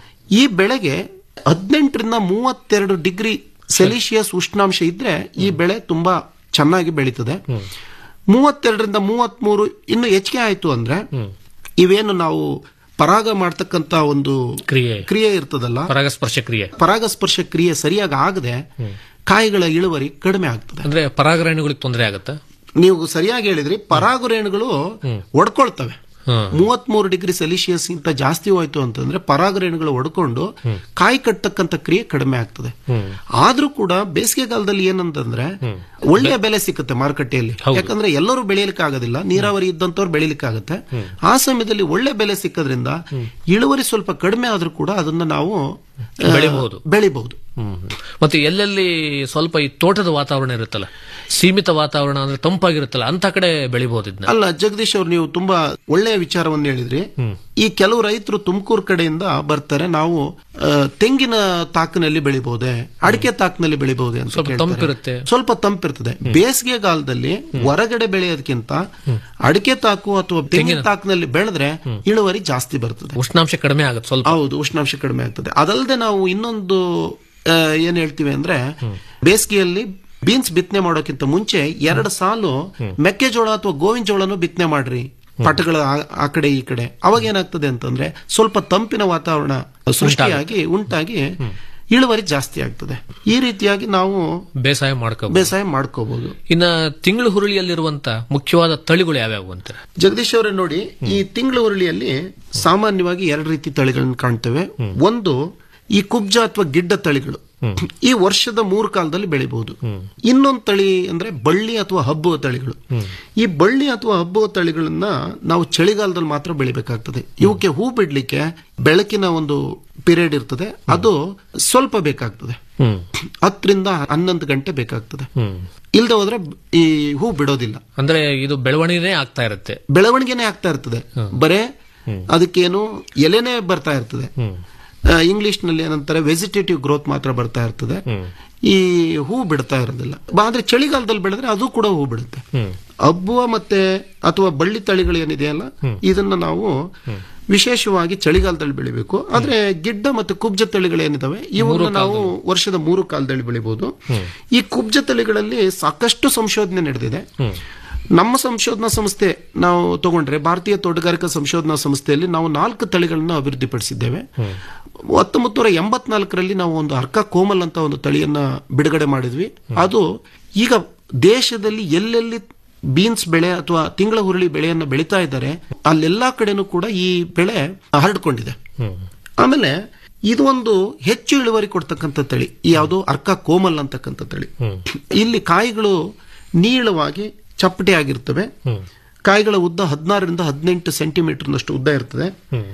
ಈ ಬೆಳೆಗೆ ಹದಿನೆಂಟರಿಂದ ಮೂವತ್ತೆರಡು ಡಿಗ್ರಿ ಸೆಲ್ಸಿಯಸ್ ಉಷ್ಣಾಂಶ ಇದ್ರೆ ಈ ಬೆಳೆ ತುಂಬಾ ಚೆನ್ನಾಗಿ ಬೆಳೀತದೆ ಮೂವತ್ತೆರಡರಿಂದ ಮೂವತ್ಮೂರು ಇನ್ನು ಹೆಚ್ಚಿಗೆ ಆಯ್ತು ಅಂದ್ರೆ ಇವೇನು ನಾವು ಪರಾಗ ಮಾಡ್ತಕ್ಕಂತ ಒಂದು ಕ್ರಿಯೆ ಕ್ರಿಯೆ ಇರ್ತದಲ್ಲ ಪರಾಗಸ್ಪರ್ಶ ಕ್ರಿಯೆ ಪರಾಗಸ್ಪರ್ಶ ಕ್ರಿಯೆ ಸರಿಯಾಗಿ ಆಗದೆ ಕಾಯಿಗಳ ಇಳುವರಿ ಕಡಿಮೆ ಆಗ್ತದೆ ಅಂದ್ರೆ ಪರಾಗರಣೆಗಳಿಗೆ ತೊಂದರೆ ಆಗುತ್ತಾ ನೀವು ಸರಿಯಾಗಿ ಹೇಳಿದ್ರಿ ಪರಾಗರೇಣುಗಳು ಒಡ್ಕೊಳ್ತವೆ ಮೂವತ್ಮೂರು ಡಿಗ್ರಿ ಸೆಲ್ಸಿಯಸ್ ಇಂತ ಜಾಸ್ತಿ ಹೋಯ್ತು ಅಂತಂದ್ರೆ ಪರಾಗರೇಣುಗಳು ಒಡ್ಕೊಂಡು ಕಾಯಿ ಕಟ್ಟತಕ್ಕಂತ ಕ್ರಿಯೆ ಕಡಿಮೆ ಆಗ್ತದೆ ಆದ್ರೂ ಕೂಡ ಬೇಸಿಗೆಗಾಲದಲ್ಲಿ ಏನಂತಂದ್ರೆ ಒಳ್ಳೆ ಬೆಲೆ ಸಿಕ್ಕುತ್ತೆ ಮಾರುಕಟ್ಟೆಯಲ್ಲಿ ಯಾಕಂದ್ರೆ ಎಲ್ಲರೂ ಬೆಳೆಯಲಿಕ್ಕೆ ಆಗೋದಿಲ್ಲ ನೀರಾವರಿ ಇದ್ದಂತವ್ರು ಬೆಳಿಲಿಕ್ಕೆ ಆಗುತ್ತೆ ಆ ಸಮಯದಲ್ಲಿ ಒಳ್ಳೆ ಬೆಲೆ ಸಿಕ್ಕದ್ರಿಂದ ಇಳುವರಿ ಸ್ವಲ್ಪ ಕಡಿಮೆ ಆದ್ರೂ ಕೂಡ ಅದನ್ನ ನಾವು ಆ, ಬೆಳಿಬಹುದು. ಬೆಳಿಬಹುದು ಮತ್ತೆ ಎಲ್ಲೆಲ್ಲಿ ಸ್ವಲ್ಪ ಈ ತೋಟದ ವಾತಾವರಣ ಇರುತ್ತಲ್ಲ ಸೀಮಿತ ವಾತಾವರಣ ಅಂದ್ರೆ ತಂಪಾಗಿರುತ್ತಲ್ಲ ಅಂತ ಕಡೆ ಬೆಳಿಬಹುದು ಇದನ್ನ ಅಲ್ಲ ಜಗದೀಶ್ ಅವ್ರು ನೀವು ತುಂಬಾ ಒಳ್ಳೆಯ ವಿಚಾರವನ್ನು ಹೇಳಿದ್ರಿ ಈ ಕೆಲವು ರೈತರು ತುಮಕೂರು ಕಡೆಯಿಂದ ಬರ್ತಾರೆ ನಾವು ಆ, ತೆಂಗಿನ ತಾಕಿನಲ್ಲಿ ಬೆಳಿಬಹುದೇ ಅಡಿಕೆ ತಾಕಿನಲ್ಲಿ ಬೆಳಿಬಹುದೇ ಅಂತ ಸ್ವಲ್ಪ ಕೇಳ್ತಾರೆ. ತಂಪಿರುತ್ತೆ. ಸ್ವಲ್ಪ ತಂಪಿರ್ತದೆ ಬೇಸಿಗೆಗಾಲದಲ್ಲಿ ಹೊರಗಡೆ ಬೆಳೆಯೋದಕ್ಕಿಂತ ಅಡಿಕೆ ತಾಕು ಅಥವಾ ತೆಂಗಿನ ತಾಕಿನಲ್ಲಿ ಬೆಳೆದ್ರೆ ಇಳುವರಿ ಜಾಸ್ತಿ ಬರ್ತದೆ ಉಷ್ಣಾಂಶ ಕಡಿಮೆ ಆಗುತ್ತೆ ಸ್ವಲ್ಪ ಹೌದು ಉಷ್ಣಾಂಶ ಕಡಿಮೆ ಆಗ್ತದೆ ಅದಲ್ಲದೆ ನಾವು ಇನ್ನೊಂದು ಆ, ಏನ್ ಹೇಳ್ತೀವಿ ಅಂದ್ರೆ ಬೇಸಿಗೆಯಲ್ಲಿ ಬೀನ್ಸ್ ಬಿತ್ತನೆ ಮಾಡೋಕ್ಕಿಂತ ಮುಂಚೆ ಎರಡು ಸಾಲು ಮೆಕ್ಕೆಜೋಳ ಅಥವಾ ಗೋವಿನ ಜೋಳನು ಬಿತ್ತನೆ ಮಾಡ್ರಿ ಪಟಗಳ ಆ- ಆ ಕಡೆ ಈ ಕಡೆ ಅವಾಗ ಏನಾಗ್ತದೆ ಅಂತಂದ್ರೆ ಸ್ವಲ್ಪ ತಂಪಿನ ವಾತಾವರಣ ಸೃಷ್ಟಿಯಾಗಿ ಉಂಟಾಗಿ ಇಳುವರಿ ಜಾಸ್ತಿ ಆಗ್ತದೆ ಈ ರೀತಿಯಾಗಿ ನಾವು ಬೇಸಾಯ ಮಾಡ್ಕೋ ಬೇಸಾಯ ಮಾಡ್ಕೋಬಹುದು ಇನ್ನ ತಿಂಗಳು ಹುರುಳಿಯಲ್ಲಿರುವಂತ ಮುಖ್ಯವಾದ ತಳಿಗಳು ಯಾವ್ಯಾವು ಅಂತಾರೆ ಜಗದೀಶ್ ಅವರೇ ನೋಡಿ ಈ ತಿಂಗಳ ಉರುಳಿಯಲ್ಲಿ ಸಾಮಾನ್ಯವಾಗಿ ಎರಡು ರೀತಿ ತಳಿಗಳನ್ನು ಕಾಣ್ತೇವೆ ಒಂದು ಈ ಕುಬ್ಜ ಅಥವಾ ಗಿಡ್ಡ ತಳಿಗಳು ಈ ವರ್ಷದ ಮೂರು ಕಾಲದಲ್ಲಿ ಬೆಳಿಬಹುದು ಇನ್ನೊಂದು ತಳಿ ಅಂದ್ರೆ ಬಳ್ಳಿ ಅಥವಾ ಹಬ್ಬುವ ತಳಿಗಳು ಈ ಬಳ್ಳಿ ಅಥವಾ ಹಬ್ಬುವ ತಳಿಗಳನ್ನ ನಾವು ಚಳಿಗಾಲದಲ್ಲಿ ಮಾತ್ರ ಬೆಳಿಬೇಕಾಗ್ತದೆ ಇವಕ್ಕೆ ಹೂ ಬಿಡ್ಲಿಕ್ಕೆ ಬೆಳಕಿನ ಒಂದು ಪೀರಿಯಡ್ ಇರ್ತದೆ ಅದು ಸ್ವಲ್ಪ ಬೇಕಾಗ್ತದೆ ಹತ್ತರಿಂದ ಹನ್ನೊಂದು ಗಂಟೆ ಬೇಕಾಗ್ತದೆ ಇಲ್ದೆ ಹೋದ್ರೆ ಈ ಹೂ ಬಿಡೋದಿಲ್ಲ ಅಂದ್ರೆ ಇದು ಬೆಳವಣಿಗೆನೇ ಆಗ್ತಾ ಇರುತ್ತೆ ಬೆಳವಣಿಗೆನೆ ಆಗ್ತಾ ಇರ್ತದೆ ಬರೇ ಅದಕ್ಕೇನು ಎಲೆನೇ ಬರ್ತಾ ಇರ್ತದೆ ಇಂಗ್ಲಿಷ್ ನಲ್ಲಿ ಏನಂತಾರೆ ವೆಜಿಟೇಟಿವ್ ಗ್ರೋತ್ ಮಾತ್ರ ಬರ್ತಾ ಇರ್ತದೆ ಈ ಹೂ ಬಿಡ್ತಾ ಇರೋದಿಲ್ಲ ಬ- ಆದ್ರೆ ಚಳಿಗಾಲದಲ್ಲಿ ಬೆಳೆದ್ರೆ ಅದು ಕೂಡ ಹೂ ಬಿಡುತ್ತೆ ಹಬ್ಬುವ ಮತ್ತೆ ಅಥವಾ ಬಳ್ಳಿ ತಳಿಗಳು ಏನಿದೆಯಲ್ಲ ಇದನ್ನ ನಾವು ವಿಶೇಷವಾಗಿ ಚಳಿಗಾಲದಲ್ಲಿ ಬೆಳಿಬೇಕು ಆದ್ರೆ ಗಿಡ್ಡ ಮತ್ತು ಕುಬ್ಜ ತಳಿಗಳು ಏನಿದಾವೆ ಇವನ್ನ ನಾವು ವರ್ಷದ ಮೂರು ಕಾಲದಲ್ಲಿ ಬೆಳಿಬಹುದು ಈ ಕುಬ್ಜ ತಳಿಗಳಲ್ಲಿ ಸಾಕಷ್ಟು ಸಂಶೋಧನೆ ನಡೆದಿದೆ ನಮ್ಮ ಸಂಶೋಧನಾ ಸಂಸ್ಥೆ ನಾವು ತಗೊಂಡ್ರೆ ಭಾರತೀಯ ತೋಟಗಾರಿಕಾ ಸಂಶೋಧನಾ ಸಂಸ್ಥೆಯಲ್ಲಿ ನಾವು ನಾಲ್ಕು ತಳಿಗಳನ್ನ ಅಭಿವೃದ್ಧಿಪಡಿಸಿದ್ದೇವೆ ಹತ್ತೊಂಬತ್ತು ನೂರ ಎಂಬತ್ನಾಲ್ಕರಲ್ಲಿ ನಾವು ಒಂದು ಅರ್ಕ ಕೋಮಲ್ ಅಂತ ಒಂದು ತಳಿಯನ್ನ ಬಿಡುಗಡೆ ಮಾಡಿದ್ವಿ ಅದು ಈಗ ದೇಶದಲ್ಲಿ ಎಲ್ಲೆಲ್ಲಿ ಬೀನ್ಸ್ ಬೆಳೆ ಅಥವಾ ತಿಂಗಳ ಹುರುಳಿ ಬೆಳೆಯನ್ನ ಬೆಳೀತಾ ಇದ್ದಾರೆ ಅಲ್ಲೆಲ್ಲಾ ಕಡೆನೂ ಕೂಡ ಈ ಬೆಳೆ ಹರಡ್ಕೊಂಡಿದೆ ಆಮೇಲೆ ಇದು ಒಂದು ಹೆಚ್ಚು ಇಳುವರಿ ಕೊಡ್ತಕ್ಕಂಥ ತಳಿ ಯಾವುದು ಅರ್ಕ ಕೋಮಲ್ ಅಂತಕ್ಕಂಥ ತಳಿ ಇಲ್ಲಿ ಕಾಯಿಗಳು ನೀಳವಾಗಿ ಚಪ್ಪಟೆ ಆಗಿರ್ತವೆ ಕಾಯಿಗಳ ಉದ್ದ ಹದಿನಾರರಿಂದ ಹದಿನೆಂಟು ಸೆಂಟಿಮೀಟರ್ನಷ್ಟು ಉದ್ದ ಇರ್ತದೆ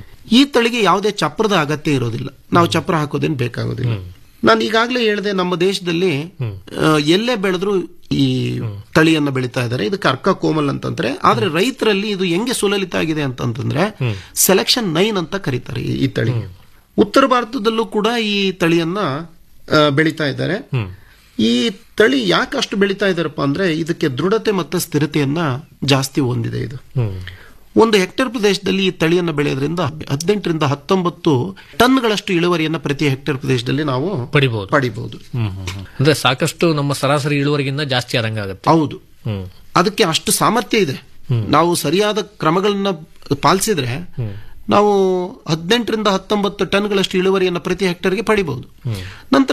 ಈ ತಳಿಗೆ ಯಾವುದೇ ಚಪ್ರದ ಅಗತ್ಯ ಇರೋದಿಲ್ಲ ನಾವು ಚಪ್ರ ಹಾಕೋದೇನು ಬೇಕಾಗೋದಿಲ್ಲ ನಾನು ಈಗಾಗಲೇ ಹೇಳಿದೆ ನಮ್ಮ ದೇಶದಲ್ಲಿ ಆ, ಎಲ್ಲೇ ಬೆಳೆದ್ರು ಈ ತಳಿಯನ್ನ ಬೆಳೀತಾ ಇದ್ದಾರೆ ಇದಕ್ಕೆ ಅರ್ಕ ಕೋಮಲ್ ಅಂತಂದ್ರೆ ಆದ್ರೆ ರೈತರಲ್ಲಿ ಇದು ಹೆಂಗೆ ಸುಲಲಿತ ಆಗಿದೆ ಅಂತಂತಂದ್ರೆ ಸೆಲೆಕ್ಷನ್ ನೈನ್ ಅಂತ ಕರೀತಾರೆ ಈ- ಈ ತಳಿ ಉತ್ತರ ಭಾರತದಲ್ಲೂ ಕೂಡ ಈ ತಳಿಯನ್ನ ಆ, ಬೆಳೀತಾ ಇದ್ದಾರೆ ಈ ತಳಿ ಯಾಕೆ ಅಷ್ಟು ಬೆಳೀತಾ ಇದಾರಪ್ಪ ಅಂದ್ರೆ ಇದಕ್ಕೆ ದೃಢತೆ ಮತ್ತು ಸ್ಥಿರತೆಯನ್ನ ಜಾಸ್ತಿ ಹೊಂದಿದೆ ಇದು ಒಂದು ಹೆಕ್ಟೇರ್ ಪ್ರದೇಶದಲ್ಲಿ ಈ ತಳಿಯನ್ನು ಬೆಳೆಯೋದ್ರಿಂದ ಹದಿನೆಂಟರಿಂದ ಹತ್ತೊಂಬತ್ತು ಟನ್ಗಳಷ್ಟು ಇಳುವರಿಯನ್ನ ಪ್ರತಿ ಹೆಕ್ಟೇರ್ ಪ್ರದೇಶದಲ್ಲಿ ನಾವು ಪಡಿಬಹುದು ಪಡಿಬಹುದು ಅಂದ್ರೆ ಸಾಕಷ್ಟು ನಮ್ಮ ಸರಾಸರಿ ಇಳುವರಿಗಿಂತ ಜಾಸ್ತಿ ಆದಂಗಾಗತ್ತೆ ಹೌದು ಅದಕ್ಕೆ ಅಷ್ಟು ಸಾಮರ್ಥ್ಯ ಇದೆ ನಾವು ಸರಿಯಾದ ಕ್ರಮಗಳನ್ನ ಪಾಲಿಸಿದ್ರೆ ನಾವು ಹದಿನೆಂಟರಿಂದ ಹತ್ತೊಂಬತ್ತು ಟನ್ಗಳಷ್ಟು ಇಳುವರಿಯನ್ನು ಪ್ರತಿ ಹೆಕ್ಟೇರ್ಗೆ ಪಡಿಬಹುದು ನಂತರ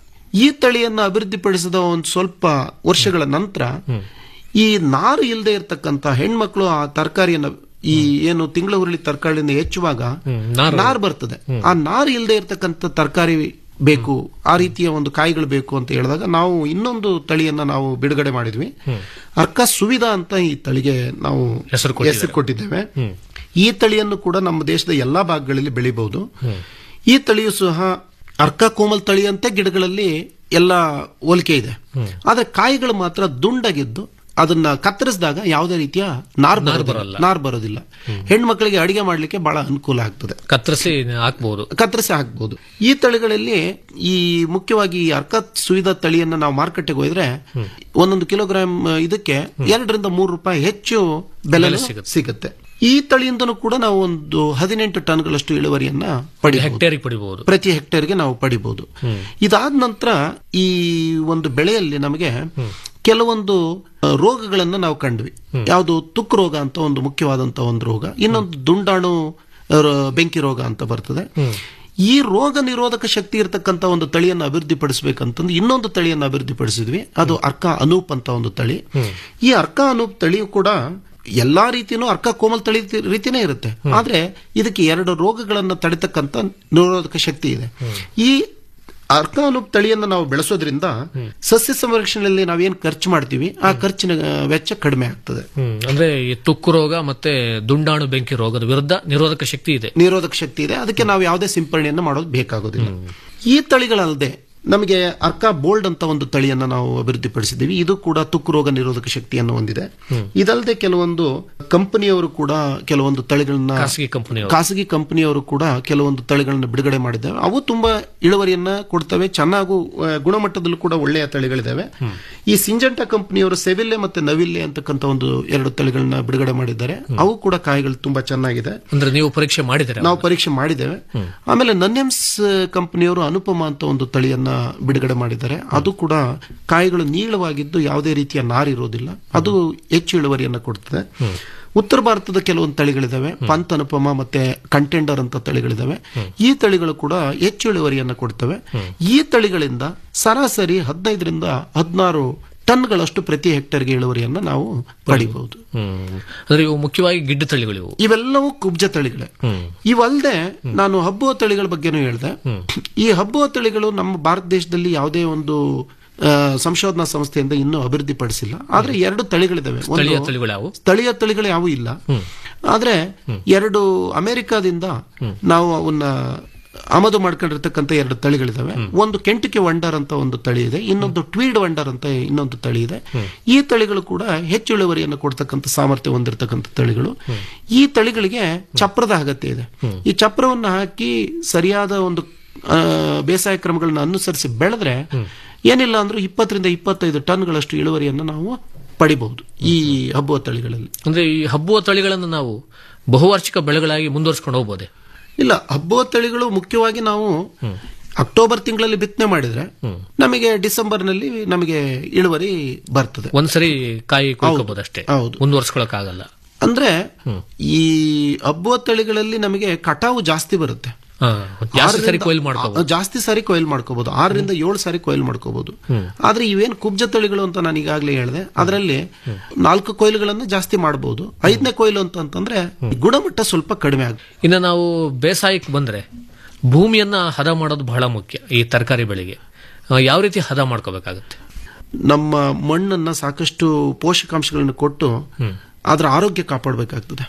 ಈ ತಳಿಯನ್ನು ಅಭಿವೃದ್ಧಿಪಡಿಸಿದ ಒಂದು ಸ್ವಲ್ಪ ವರ್ಷಗಳ ನಂತರ ಈ ನಾರು ಇಲ್ಲದೆ ಇರತಕ್ಕಂತ ಹೆಣ್ಮಕ್ಳು ಆ ತರಕಾರಿಯನ್ನ ಈ ಏನು ತಿಂಗಳ ಹುರುಳಿ ತರಕಾರಿಯಿಂದ ಹೆಚ್ಚುವಾಗ ನಾರು. ನಾರು ಬರ್ತದೆ ಆ ನಾರು ಇಲ್ಲದೆ ಇರತಕ್ಕಂತ ತರಕಾರಿ ಬೇಕು ಆ ರೀತಿಯ ಒಂದು ಕಾಯಿಗಳು ಬೇಕು ಅಂತ ಹೇಳಿದಾಗ ನಾವು ಇನ್ನೊಂದು ತಳಿಯನ್ನ ನಾವು ಬಿಡುಗಡೆ ಮಾಡಿದ್ವಿ ಅರ್ಕ ಸುವಿಧ ಅಂತ ಈ ತಳಿಗೆ ನಾವು ಹೆಸರು ಕೊಟ್ಟಿದ್ದಾರೆ. ಹೆಸರು ಕೊಟ್ಟಿದ್ದೇವೆ ಈ ತಳಿಯನ್ನು ಕೂಡ ನಮ್ಮ ದೇಶದ ಎಲ್ಲಾ ಭಾಗಗಳಲ್ಲಿ ಬೆಳಿಬಹುದು ಈ ತಳಿಯು ಸಹ ಅರ್ಕ ಕೋಮಲ್ ತಳಿಯಂತೆ ಗಿಡಗಳಲ್ಲಿ ಎಲ್ಲ ಹೋಲಿಕೆ ಇದೆ ಆದ್ರೆ ಕಾಯಿಗಳು ಮಾತ್ರ ದುಂಡಾಗಿದ್ದು ಅದನ್ನ ಕತ್ತರಿಸಿದಾಗ ಯಾವುದೇ ರೀತಿಯ ನಾರ್ ಬರೋದಿಲ್ಲ ನಾರ್ ಬರೋದಿಲ್ಲ ಹೆಣ್ಮಕ್ಳಿಗೆ ಅಡಿಗೆ ಮಾಡ್ಲಿಕ್ಕೆ ಬಹಳ ಅನುಕೂಲ ಆಗ್ತದೆ ಕತ್ತರಿಸಿ ಹಾಕ್ಬಹುದು ಕತ್ತರಿಸಿ ಹಾಕ್ಬಹುದು ಈ ತಳಿಗಳಲ್ಲಿ ಈ ಮುಖ್ಯವಾಗಿ ಈ ಅರ್ಕ ಸುವಿಧ ತಳಿಯನ್ನ ನಾವು ಮಾರುಕಟ್ಟೆಗೆ ಹೋದ್ರೆ ಒಂದೊಂದು ಕಿಲೋಗ್ರಾಮ್ ಇದಕ್ಕೆ ಎರಡರಿಂದ ಮೂರು ರೂಪಾಯಿ ಹೆಚ್ಚು ಬೆಲೆ ಬೆಲೆ ಸಿಗುತ್ತೆ. ಸಿಗುತ್ತೆ ಈ ತಳಿಯಿಂದನೂ ಕೂಡ ನಾವು ಒಂದು ಹದಿನೆಂಟು ಟನ್ಗಳಷ್ಟು ಇಳುವರಿಯನ್ನ ಪಡಿಬಹುದು ಹೆಕ್ಟೇರಿಗೆ ಪಡಿಬಹುದು ಪ್ರತಿ ಹೆಕ್ಟೇರ್ಗೆ ನಾವು ಪಡಿಬಹುದು ಇದಾದ ನಂತರ ಈ ಒಂದು ಬೆಳೆಯಲ್ಲಿ ನಮಗೆ ಕೆಲವೊಂದು ಆ, ರೋಗಗಳನ್ನ ನಾವು ಕಂಡ್ವಿ ಯಾವುದು ತುಕ್ಕು ರೋಗ ಅಂತ ಒಂದು ಮುಖ್ಯವಾದಂತ ಒಂದು ರೋಗ ಇನ್ನೊಂದು ದುಂಡಾಣು ಆ, ರ- ಬೆಂಕಿ ರೋಗ ಅಂತ ಬರ್ತದೆ ಈ ರೋಗ ನಿರೋಧಕ ಶಕ್ತಿ ಇರತಕ್ಕಂತ ಒಂದು ತಳಿಯನ್ನು ಅಭಿವೃದ್ಧಿಪಡಿಸಬೇಕಂತಂದು ಇನ್ನೊಂದು ತಳಿಯನ್ನು ಅಭಿವೃದ್ಧಿಪಡಿಸಿದ್ವಿ ಅದು ಅರ್ಕ ಅನೂಪ್ ಅಂತ ಒಂದು ತಳಿ ಈ ಅರ್ಕ ಅನೂಪ್ ತಳಿಯು ಕೂಡ ಎಲ್ಲಾ ರೀತಿನೂ ಅರ್ಕ ಕೋಮಲ್ ತಳಿ ತಿ- ರೀತಿನೇ ಇರುತ್ತೆ ಆದ್ರೆ ಇದಕ್ಕೆ ಎರಡು ರೋಗಗಳನ್ನ ತಡಿತಕ್ಕಂತ ನಿರೋಧಕ ಶಕ್ತಿ ಇದೆ ಈ ಅರ್ಕ ಅನೂಪ್ ತಳಿಯನ್ನು ನಾವು ಬೆಳೆಸೋದ್ರಿಂದ ಸಸ್ಯ ಸಂರಕ್ಷಣೆಯಲ್ಲಿ ನಾವೇನ್ ಖರ್ಚು ಮಾಡ್ತೀವಿ ಆ ಖರ್ಚಿನ ಆ, ವೆಚ್ಚ ಕಡಿಮೆ ಆಗ್ತದೆ ಹ್ಮ್ ಅಂದ್ರೆ ಈ ತುಕ್ಕು ರೋಗ ಮತ್ತೆ ದುಂಡಾಣು ಬೆಂಕಿ ರೋಗದ ವಿರುದ್ಧ ನಿರೋಧಕ ಶಕ್ತಿ ಇದೆ ನಿರೋಧಕ ಶಕ್ತಿ ಇದೆ ಅದಕ್ಕೆ ನಾವು ಯಾವುದೇ ಸಿಂಪರಣೆಯನ್ನು ಮಾಡೋದು ಬೇಕಾಗೋದಿಲ್ಲ ಈ ತಳಿಗಳಲ್ಲದೆ ನಮಗೆ ಅರ್ಕಾ ಬೋಲ್ಡ್ ಅಂತ ಒಂದು ತಳಿಯನ್ನ ನಾವು ಅಭಿವೃದ್ಧಿಪಡಿಸಿದ್ದೀವಿ ಇದು ಕೂಡ ತುಕ್ಕು ರೋಗ ನಿರೋಧಕ ಶಕ್ತಿಯನ್ನು ಹೊಂದಿದೆ ಇದಲ್ಲದೆ ಕೆಲವೊಂದು ಕಂಪನಿಯವರು ಕೂಡ ಕೆಲವೊಂದು ತಳಿಗಳನ್ನ ಖಾಸಗಿ ಕಂಪನಿಯವರು. ಖಾಸಗಿ ಕಂಪನಿಯವರು ಕೂಡ ಕೆಲವೊಂದು ತಳಿಗಳನ್ನ ಬಿಡುಗಡೆ ಮಾಡಿದ್ದಾವೆ ಅವು ತುಂಬಾ ಇಳುವರಿಯನ್ನ ಕೊಡ್ತವೆ ಚೆನ್ನಾಗೂ ಆ, ಗುಣಮಟ್ಟದಲ್ಲೂ ಕೂಡ ಒಳ್ಳೆಯ ತಳಿಗಳಿದ್ದಾವೆ ಈ ಸಿಂಜಂಟ ಕಂಪನಿಯವರು ಸೆವಿಲ್ಲೆ ಮತ್ತೆ ನವಿಲ್ಲೆ ಅಂತಕ್ಕಂಥ ಒಂದು ಎರಡು ತಳಿಗಳನ್ನ ಬಿಡುಗಡೆ ಮಾಡಿದ್ದಾರೆ ಅವು ಕೂಡ ಕಾಯಿಗಳು ತುಂಬಾ ಚೆನ್ನಾಗಿದೆ ಅಂದ್ರೆ ನೀವು ಪರೀಕ್ಷೆ ಮಾಡಿದರೆ ನಾವು ಪರೀಕ್ಷೆ ಮಾಡಿದ್ದೇವೆ ಆಮೇಲೆ ನನ್ನೆಮ್ಸ್ ಕಂಪನಿಯವರು ಅನುಪಮ ಅಂತ ಒಂದು ತಳಿಯನ್ನ ಬಿಡುಗಡೆ ಮಾಡಿದ್ದಾರೆ ಅದು ಕೂಡ ಕಾಯಿಗಳು ನೀಳವಾಗಿದ್ದು ಯಾವುದೇ ರೀತಿಯ ನಾರಿರೋದಿಲ್ಲ ಅದು ಹೆಚ್ಚು ಇಳುವರಿಯನ್ನ ಕೊಡ್ತದೆ ಉತ್ತರ ಭಾರತದ ಕೆಲವೊಂದು ತಳಿಗಳಿದಾವೆ ಪಂತ್ ಅನುಪಮ ಮತ್ತೆ ಕಂಟೆಂಡರ್ ಅಂತ ತಳಿಗಳಿದಾವೆ ಈ ತಳಿಗಳು ಕೂಡ ಹೆಚ್ಚು ಇಳುವರಿಯನ್ನ ಕೊಡ್ತವೆ ಈ ತಳಿಗಳಿಂದ ಸರಾಸರಿ ಹದಿನೈದರಿಂದ ಹದಿನಾರು ಟನ್ಗಳಷ್ಟು ಪ್ರತಿ ಹೆಕ್ಟರ್ಗೆ ಇಳುವರಿಯನ್ನ ನಾವು ಪಡಿಬಹುದು ಹ್ಮ್ ಅಂದ್ರೆ ಇವು ಮುಖ್ಯವಾಗಿ ಗಿಡ್ಡ ತಳಿಗಳು ಇವು ಇವೆಲ್ಲವೂ ಕುಬ್ಜ ತಳಿಗಳೇ ಇವಲ್ಲದೆ ನಾನು ಹಬ್ಬುವ ತಳಿಗಳ ಬಗ್ಗೆನೂ ಹೇಳಿದೆ ಈ ಹಬ್ಬುವ ತಳಿಗಳು ನಮ್ಮ ಭಾರತ ದೇಶದಲ್ಲಿ ಯಾವುದೇ ಒಂದು ಆ, ಸಂಶೋಧನಾ ಸಂಸ್ಥೆಯಿಂದ ಇನ್ನೂ ಅಭಿವೃದ್ಧಿಪಡಿಸಿಲ್ಲ ಆದ್ರೆ ಎರಡು ತಳಿಗಳಿದಾವೆ ಒಂದು- ಸ್ಥಳೀಯ ತಳಿಗಳು ಯಾವುವು? ಸ್ಥಳೀಯ ತಳಿಗಳು ಯಾವೂ ಇಲ್ಲ ಆದ್ರೆ ಎರಡು ಅಮೆರಿಕಾದಿಂದ ನಾವು ಅವನ್ನ ಆಮದು ಮಾಡ್ಕೊಂಡಿರ್ತಕ್ಕಂಥ ಎರಡು ತಳಿಗಳಿದಾವೆ ಒಂದು ಕೆಂಟಿಕೆ ವಂಡರ್ ಅಂತ ಒಂದು ತಳಿ ಇದೆ ಇನ್ನೊಂದು ಟ್ವೀಡ್ ವಂಡರ್ ಅಂತ ಇನ್ನೊಂದು ತಳಿ ಇದೆ ಈ ತಳಿಗಳು ಕೂಡ ಹೆಚ್ಚು ಇಳುವರಿಯನ್ನು ಕೊಡ್ತಕ್ಕಂಥ ಸಾಮರ್ಥ್ಯ ಹೊಂದಿರತಕ್ಕಂಥ ತಳಿಗಳು ಈ ತಳಿಗಳಿಗೆ ಚಪ್ರದ ಅಗತ್ಯ ಇದೆ ಈ ಚಪ್ರವನ್ನು ಹಾಕಿ ಸರಿಯಾದ ಒಂದು ಆ, ಬೇಸಾಯ ಕ್ರಮಗಳನ್ನ ಅನುಸರಿಸಿ ಬೆಳೆದ್ರೆ ಏನಿಲ್ಲ ಅಂದ್ರೂ ಇಪ್ಪತ್ತರಿಂದ ಇಪ್ಪತ್ತೈದು ಟನ್ಗಳಷ್ಟು ಇಳುವರಿಯನ್ನು ನಾವು ಪಡಿಬಹುದು ಈ ಹಬ್ಬುವ ತಳಿಗಳಲ್ಲಿ ಅಂದ್ರೆ ಈ ಹಬ್ಬುವ ತಳಿಗಳನ್ನು ನಾವು ಬಹುವಾರ್ಷಿಕ ಬೆಳೆಗಳಾಗಿ ಮುಂದುವರ್ಸ್ಕೊಂಡು ಹೋಗ್ಬೋದೆ ಇಲ್ಲ ಹಬ್ಬುವ ತಳಿಗಳು ಮುಖ್ಯವಾಗಿ ನಾವು ಅಕ್ಟೋಬರ್ ತಿಂಗಳಲ್ಲಿ ಬಿತ್ತನೆ ಮಾಡಿದ್ರೆ ನಮಗೆ ಡಿಸೆಂಬರ್ ನಲ್ಲಿ ನಮಗೆ ಇಳುವರಿ ಬರ್ತದೆ ಒಂದ್ಸರಿ ಕಾಯಿ ಕೊಯ್ಕೋಬಹುದು ಅಷ್ಟೇ ಹೌದು. ಮುಂದುವರ್ಸ್ಕೊಳಕ್ ಆಗಲ್ಲ ಅಂದ್ರೆ ಈ ಹಬ್ಬುವ ತಳಿಗಳಲ್ಲಿ ನಮಗೆ ಕಟಾವು ಜಾಸ್ತಿ ಬರುತ್ತೆ ಜಾಸ್ತಿ ಸರಿ ಆರರಿಂದ- ಕೊಯ್ಲು ಮಾಡ್ಕೋಬಹುದು ಆ, ಜಾಸ್ತಿ ಸಾರಿ ಕೊಯ್ಲು ಮಾಡ್ಕೋಬಹುದು ಆರರಿಂದ ಏಳು ಸಾರಿ ಕೊಯ್ಲು ಮಾಡ್ಕೋಬಹುದು ಆದ್ರೆ ಇವೇನ್ ಕುಬ್ಜ ತಳಿಗಳು ಅಂತ ನಾನು ಈಗಾಗಲೇ ಹೇಳಿದೆ ಅದರಲ್ಲಿ ನಾಲ್ಕು ಕೊಯ್ಲುಗಳನ್ನು ಜಾಸ್ತಿ ಮಾಡಬಹುದು ಐದನೇ ಕೊಯ್ಲು ಅಂತ ಅಂತಂದ್ರೆ ಗುಣಮಟ್ಟ ಸ್ವಲ್ಪ ಕಡಿಮೆ ಆಗುತ್ತೆ ಇನ್ನು ನಾವು ಬೇಸಾಯಕ್ಕೆ ಬಂದ್ರೆ ಭೂಮಿಯನ್ನ ಹದ ಮಾಡೋದು ಬಹಳ ಮುಖ್ಯ ಈ ತರಕಾರಿ ಬೆಳೆಗೆ ಆ, ಯಾವ ರೀತಿ ಹದ ಮಾಡ್ಕೋಬೇಕಾಗುತ್ತೆ ನಮ್ಮ ಮಣ್ಣನ್ನ ಸಾಕಷ್ಟು ಪೋಷಕಾಂಶಗಳನ್ನು ಕೊಟ್ಟು ಅದರ ಆರೋಗ್ಯ ಕಾಪಾಡಬೇಕಾಗ್ತದೆ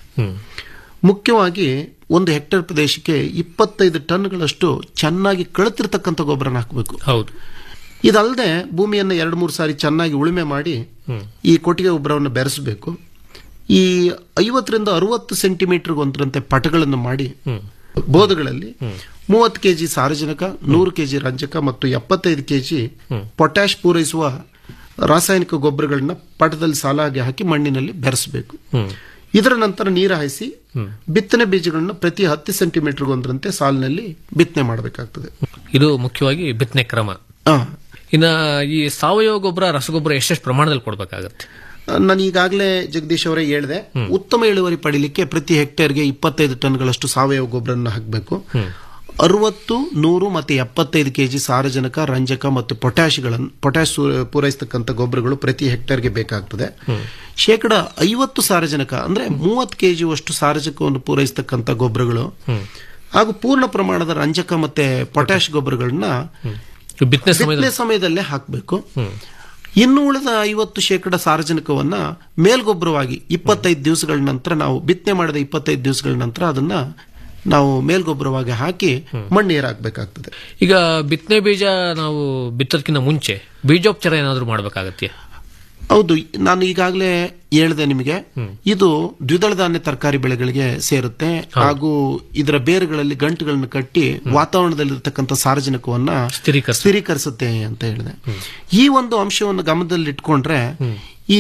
ಮುಖ್ಯವಾಗಿ ಒಂದು ಹೆಕ್ಟೇರ್ ಪ್ರದೇಶಕ್ಕೆ ಇಪ್ಪತ್ತೈದು ಟನ್ಗಳಷ್ಟು ಚೆನ್ನಾಗಿ ಕಳತಿರ್ತಕ್ಕಂಥ ಗೊಬ್ಬರನ ಹಾಕಬೇಕು ಹೌದು ಇದಲ್ಲದೆ ಭೂಮಿಯನ್ನು ಎರಡು ಮೂರು ಸಾರಿ ಚೆನ್ನಾಗಿ ಉಳುಮೆ ಮಾಡಿ ಈ ಕೊಟ್ಟಿಗೆ ಗೊಬ್ಬರವನ್ನು ಬೆರೆಸಬೇಕು ಈ ಐವತ್ತರಿಂದ ಅರವತ್ತು ಸೆಂಟಿಮೀಟರ್ ಒಂದರಂತೆ ಪಟಗಳನ್ನು ಮಾಡಿ ಬೋಧಗಳಲ್ಲಿ ಮೂವತ್ತು ಕೆಜಿ ಸಾರಜನಕ ನೂರು ಕೆಜಿ ರಂಜಕ ಮತ್ತು ಎಪ್ಪತ್ತೈದು ಕೆಜಿ ಪೊಟ್ಯಾಶ್ ಪೂರೈಸುವ ರಾಸಾಯನಿಕ ಗೊಬ್ಬರಗಳನ್ನ ಪಟದಲ್ಲಿ ಸಾಲಾಗಿ ಹಾಕಿ ಮಣ್ಣಿನಲ್ಲಿ ಬೆರೆಸಬೇಕು ಇದರ ನಂತರ ನೀರು ಹಾಯಿಸಿ ಬಿತ್ತನೆ ಬೀಜಗಳನ್ನ ಪ್ರತಿ ಹತ್ತು ಸೆಂಟಿಮೀಟರ್ ಒಂದರಂತೆ ಸಾಲಿನಲ್ಲಿ ಬಿತ್ತನೆ ಮಾಡಬೇಕಾಗ್ತದೆ ಇದು ಮುಖ್ಯವಾಗಿ ಬಿತ್ತನೆ ಕ್ರಮ ಇನ್ನ ಈ ಸಾವಯವ ಗೊಬ್ಬರ ರಸಗೊಬ್ಬರ ಎಷ್ಟೆಷ್ಟು ಪ್ರಮಾಣದಲ್ಲಿ ಕೊಡ್ಬೇಕಾಗತ್ತೆ ನಾನು ಈಗಾಗಲೇ ಜಗದೀಶ್ ಅವರೇ ಹೇಳಿದೆ ಉತ್ತಮ ಇಳುವರಿ ಪಡಿಲಿಕ್ಕೆ ಪ್ರತಿ ಹೆಕ್ಟೇರ್ಗೆ ಇಪ್ಪತ್ತೈದು ಟನ್ಗಳಷ್ಟು ಸಾವಯವ ಗೊಬ್ಬರನ್ನ ಹಾಕಬೇಕು ಅರವತ್ತು ನೂರು ಮತ್ತು ಎಪ್ಪತ್ತೈದು ಕೆಜಿ ಸಾರಜನಕ ರಂಜಕ ಮತ್ತು ಪೊಟ್ಯಾಶ್ಗಳನ್ನು ಪೊಟ್ಯಾಶ್ ಸೂ- ಪೂರೈಸತಕ್ಕಂಥ ಗೊಬ್ಬರಗಳು ಪ್ರತಿ ಹೆಕ್ಟೇರ್ಗೆ ಬೇಕಾಗ್ತದೆ ಶೇಕಡ ಐವತ್ತು ಸಾರಜನಕ ಅಂದ್ರೆ ಮೂವತ್ತು ಕೆಜಿ ಅಷ್ಟು ಸಾರಜನಕವನ್ನು ಪೂರೈಸತಕ್ಕಂಥ ಗೊಬ್ಬರಗಳು ಹಾಗೂ ಪೂರ್ಣ ಪ್ರಮಾಣದ ರಂಜಕ ಮತ್ತೆ ಪೊಟ್ಯಾಶ್ ಗೊಬ್ಬರಗಳನ್ನ ಬಿತ್ತನೆ ಬಿತ್ತನೆ ಸಮಯದಲ್ಲೇ ಹಾಕಬೇಕು ಇನ್ನು ಉಳಿದ ಐವತ್ತು ಶೇಕಡ ಸಾರಜನಕವನ್ನ ಮೇಲ್ಗೊಬ್ಬರವಾಗಿ ಇಪ್ಪತ್ತೈದು ದಿವಸಗಳ ನಂತರ ನಾವು ಬಿತ್ತನೆ ಮಾಡಿದ ಇಪ್ಪತ್ತೈದು ದಿವಸಗಳ ನಂತರ ಅದನ್ನ ನಾವು ಮೇಲ್ಗೊಬ್ಬರವಾಗಿ ಹಾಕಿ ಮಣ್ಣು ಏರಾಕ್ಬೇಕಾಗ್ತದೆ ಈಗ ಬಿತ್ತನೆ ಬೀಜ ನಾವು ಬಿತ್ತೋದಕ್ಕಿಂತ ಮುಂಚೆ ಬೀಜೋಪಚಾರ ಏನಾದರೂ ಮಾಡಬೇಕಾಗತ್ತೆ ಹೌದು ನಾನು ಈಗಾಗಲೇ ಹೇಳಿದೆ ನಿಮಗೆ ಇದು ದ್ವಿದಳ ಧಾನ್ಯ ತರಕಾರಿ ಬೆಳೆಗಳಿಗೆ ಸೇರುತ್ತೆ ಹಾಗೂ ಇದರ ಬೇರುಗಳಲ್ಲಿ ಗಂಟುಗಳನ್ನು ಕಟ್ಟಿ ವಾತಾವರಣದಲ್ಲಿರ್ತಕ್ಕಂಥ ಸಾರಜನಕವನ್ನ ಸ್ಥಿರೀಕರಿಸುತ್ತೆ ಅಂತ ಹೇಳಿದೆ ಈ ಒಂದು ಅಂಶವನ್ನು ಗಮನದಲ್ಲಿಟ್ಕೊಂಡ್ರೆ ಈ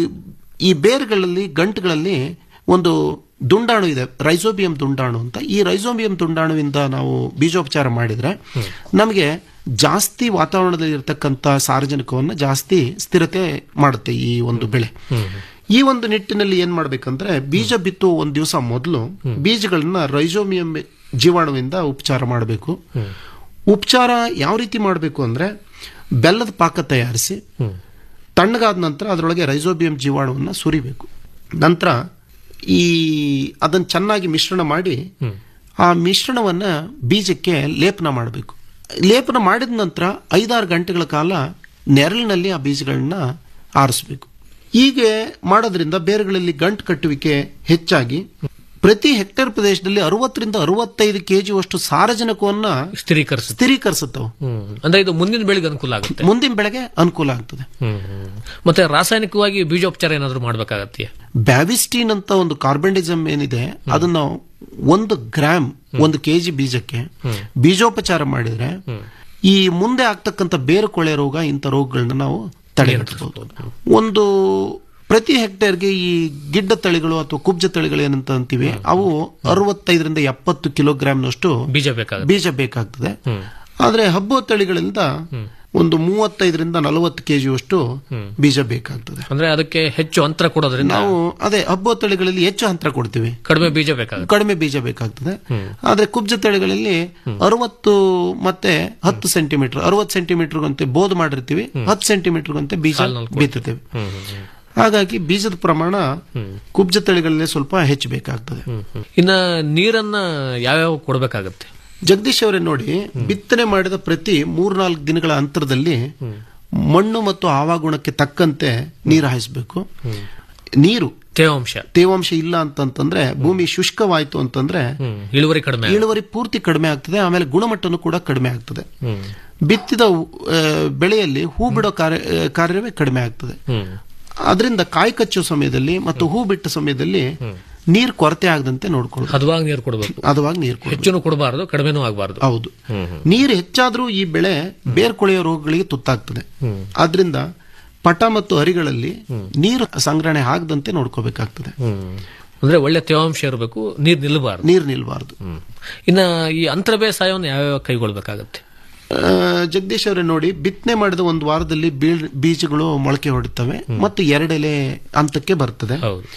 ಈ ಬೇರುಗಳಲ್ಲಿ ಗಂಟುಗಳಲ್ಲಿ ಒಂದು ದುಂಡಾಣು ಇದೆ ರೈಸೋಬಿಯಂ ದುಂಡಾಣು ಅಂತ ಈ ರೈಸೋಬಿಯಂ ದುಂಡಾಣುವಿಂದ ನಾವು ಬೀಜೋಪಚಾರ ಮಾಡಿದ್ರೆ ನಮಗೆ ಜಾಸ್ತಿ ವಾತಾವರಣದಲ್ಲಿ ಇರತಕ್ಕಂಥ ಸಾರಜನಕವನ್ನು ಜಾಸ್ತಿ ಸ್ಥಿರತೆ ಮಾಡುತ್ತೆ ಈ ಒಂದು ಬೆಳೆ ಈ ಒಂದು ನಿಟ್ಟಿನಲ್ಲಿ ಏನ್ ಮಾಡ್ಬೇಕಂದ್ರೆ ಬೀಜ ಬಿತ್ತುವ ಒಂದು ದಿವಸ ಮೊದಲು ಬೀಜಗಳನ್ನ ರೈಸೋಮಿಯಂ ಜೀವಾಣುವಿಂದ ಉಪಚಾರ ಮಾಡಬೇಕು ಉಪಚಾರ ಯಾವ ರೀತಿ ಮಾಡಬೇಕು ಅಂದ್ರೆ ಬೆಲ್ಲದ ಪಾಕ ತಯಾರಿಸಿ ತಣ್ಣಗಾದ ನಂತರ ಅದರೊಳಗೆ ರೈಸೋಬಿಯಂ ಜೀವಾಣುವನ್ನ ಸುರಿಬೇಕು ನಂತರ ಈ ಅದನ್ನು ಚೆನ್ನಾಗಿ ಮಿಶ್ರಣ ಮಾಡಿ ಆ ಮಿಶ್ರಣವನ್ನ ಬೀಜಕ್ಕೆ ಲೇಪನ ಮಾಡಬೇಕು ಲೇಪನ ಮಾಡಿದ ನಂತರ ಐದಾರು ಗಂಟೆಗಳ ಕಾಲ ನೆರಳಿನಲ್ಲಿ ಆ ಬೀಜಗಳನ್ನ ಆರಿಸ್ಬೇಕು ಹೀಗೆ ಮಾಡೋದ್ರಿಂದ ಬೇರುಗಳಲ್ಲಿ ಗಂಟು ಕಟ್ಟುವಿಕೆ ಹೆಚ್ಚಾಗಿ ಪ್ರತಿ ಹೆಕ್ಟೇರ್ ಪ್ರದೇಶದಲ್ಲಿ ಅರವತ್ತರಿಂದ ಅರವತ್ತೈದು ಕೆಜಿ ಅಷ್ಟು ಸಾರಜನಕವನ್ನ ಸ್ಥಿರೀಕರಿಸ ಸ್ಥಿರೀಕರಿಸುತ್ತವೆ ಅಂದ್ರೆ ಇದು ಮುಂದಿನ ಬೆಳೆಗೆ ಅನುಕೂಲ ಆಗುತ್ತೆ ಮುಂದಿನ ಬೆಳೆಗೆ ಅನುಕೂಲ ಆಗ್ತದೆ ಮತ್ತೆ ರಾಸಾಯನಿಕವಾಗಿ ಬೀಜೋಪಚಾರ ಏನಾದರೂ ಮಾಡಬೇಕಾಗತ್ತೆ ಬ್ಯಾವಿಸ್ಟೀನ್ ಅಂತ ಒಂದು ಕಾರ್ಬನ್ಡಿಸಮ್ ಏನಿದೆ ಅದನ್ನ ಒಂದು ಗ್ರಾಮ್ ಒಂದು ಕೆಜಿ ಬೀಜಕ್ಕೆ ಬೀಜೋಪಚಾರ ಮಾಡಿದ್ರೆ ಈ ಮುಂದೆ ಆಗ್ತಕ್ಕಂಥ ಬೇರು ಕೊಳೆ ರೋಗ ಇಂಥ ರೋಗಗಳನ್ನ ನಾವು ತಡೆಗಟ್ಟಬಹುದು ಒಂದು ಪ್ರತಿ ಹೆಕ್ಟೇರ್ಗೆ ಈ ಗಿಡ್ಡ ತಳಿಗಳು ಅಥವಾ ಕುಬ್ಜ ತಳಿಗಳು ಏನಂತ ಅಂತೀವಿ ಅವು ಅರವತ್ತೈದರಿಂದ ಎಪ್ಪತ್ತು ಕಿಲೋಗ್ರಾಮ್ನಷ್ಟು ಬೀಜ ಬೇಕಾಗುತ್ತೆ ಬೀಜ ಬೇಕಾಗ್ತದೆ ಆದ್ರೆ ಹಬ್ಬ ತಳಿಗಳಿಂದ ಒಂದು ಮೂವತ್ತೈದರಿಂದ ನಲವತ್ತು ಕೆಜಿ ಅಷ್ಟು ಬೀಜ ಬೇಕಾಗ್ತದೆ ಅಂದ್ರೆ ಅದಕ್ಕೆ ಹೆಚ್ಚು ಅಂತರ ಕೊಡೋದ್ರಿಂದ ನಾವು ಅದೇ ಹಬ್ಬ ತಳಿಗಳಲ್ಲಿ ಹೆಚ್ಚು ಅಂತರ ಕೊಡ್ತೀವಿ ಕಡಿಮೆ ಬೀಜ ಬೇಕಾಗುತ್ತೆ ಕಡಿಮೆ ಬೀಜ ಬೇಕಾಗ್ತದೆ ಆದ್ರೆ ಕುಬ್ಜ ತಳಿಗಳಲ್ಲಿ ಅರವತ್ತು ಮತ್ತೆ ಹತ್ತು ಸೆಂಟಿಮೀಟರ್ ಅರವತ್ತು ಸೆಂಟಿಮೀಟರ್ ಅಂತೆ ಬೋದ್ ಮಾಡಿರ್ತೀವಿ ಹತ್ತು ಸೆಂಟಿಮೀಟರ್ ಅಂತೆ ಬೀಜ ಬಿತ್ತುತ್ತೇವೆ ಹಾಗಾಗಿ ಬೀಜದ ಪ್ರಮಾಣ ಕುಬ್ಜ ತಳಿಗಳಲ್ಲಿ ಸ್ವಲ್ಪ ಹೆಚ್ಚು ಬೇಕಾಗ್ತದೆ ಇನ್ನ ನೀರನ್ನ ಯಾವ್ಯಾವ ಕೊಡಬೇಕಾಗತ್ತೆ ಜಗದೀಶ್ ಅವರೇ ನೋಡಿ ಬಿತ್ತನೆ ಮಾಡಿದ ಪ್ರತಿ ಮೂರ್ನಾಲ್ಕು ದಿನಗಳ ಅಂತರದಲ್ಲಿ ಮಣ್ಣು ಮತ್ತು ಆವಾಗುಣಕ್ಕೆ ತಕ್ಕಂತೆ ನೀರು ಹಾಯಿಸಬೇಕು ನೀರು ತೇವಾಂಶ ತೇವಾಂಶ ಇಲ್ಲ ಅಂತಂತಂದ್ರೆ ಭೂಮಿ ಶುಷ್ಕವಾಯ್ತು ಅಂತಂದ್ರೆ ಇಳುವರಿ ಕಡಿಮೆ ಆಗುತ್ತೆ. ಇಳುವರಿ ಪೂರ್ತಿ ಕಡಿಮೆ ಆಗ್ತದೆ ಆಮೇಲೆ ಗುಣಮಟ್ಟನೂ ಕೂಡ ಕಡಿಮೆ ಆಗ್ತದೆ ಬಿತ್ತಿದ ಆ, ಬೆಳೆಯಲ್ಲಿ ಹೂ ಬಿಡೋ ಕಾರ್ಯ ಆ, ಕಾರ್ಯವೇ ಕಡಿಮೆ ಆಗ್ತದೆ ಅದರಿಂದ ಕಾಯಿ ಕಚ್ಚೋ ಸಮಯದಲ್ಲಿ ಮತ್ತು ಹೂ ಬಿಟ್ಟ ಸಮಯದಲ್ಲಿ ನೀರು ಕೊರತೆ ಆಗದಂತೆ ನೋಡ್ಕೊಳ್ಳೋದು ಹದವಾಗಿ ನೀರು ಕೊಡಬೇಕು ಹದವಾಗಿ ನೀರು ಕೊಡಬೇಕು ಹೆಚ್ಚುನು ಕೊಡಬಾರದು ಕಡಿಮೆನೂ ಆಗಬಾರದು ಹೌದು ನೀರು ಹೆಚ್ಚಾದ್ರೂ ಈ ಬೆಳೆ ಬೇರ್ ಕೊಳೆಯೋ ರೋಗಗಳಿಗೆ ತುತ್ತಾಗ್ತದೆ ಆದ್ರಿಂದ ಪಟ ಮತ್ತು ಹರಿಗಳಲ್ಲಿ ನೀರು ಸಂಗ್ರಹಣೆ ಆಗದಂತೆ ನೋಡ್ಕೋಬೇಕಾಗ್ತದೆ ಅಂದ್ರೆ ಒಳ್ಳೆ ತೇವಾಂಶ ಇರಬೇಕು ನೀರು ನಿಲ್ಲಬಾರದು ನೀರು ನಿಲ್ಬಾರ್ದು ಇನ್ನ ಈ ಅಂತರ ಬೇಸಾಯವನ್ನು ಯಾವ್ಯಾವ ಕೈಗೊಳ್ಬೇಕಾಗತ್ತೆ ಆ, ಜಗದೀಶ್ ಅವರೇ ನೋಡಿ ಬಿತ್ತನೆ ಮಾಡಿದ ಒಂದು ವಾರದಲ್ಲಿ ಬೀಳ್- ಬೀಜಗಳು ಮೊಳಕೆ ಹೊಡಿತವೆ ಮತ್ತು ಎರಡೆಲೆ ಹಂತಕ್ಕೆ ಬರ್ತದೆ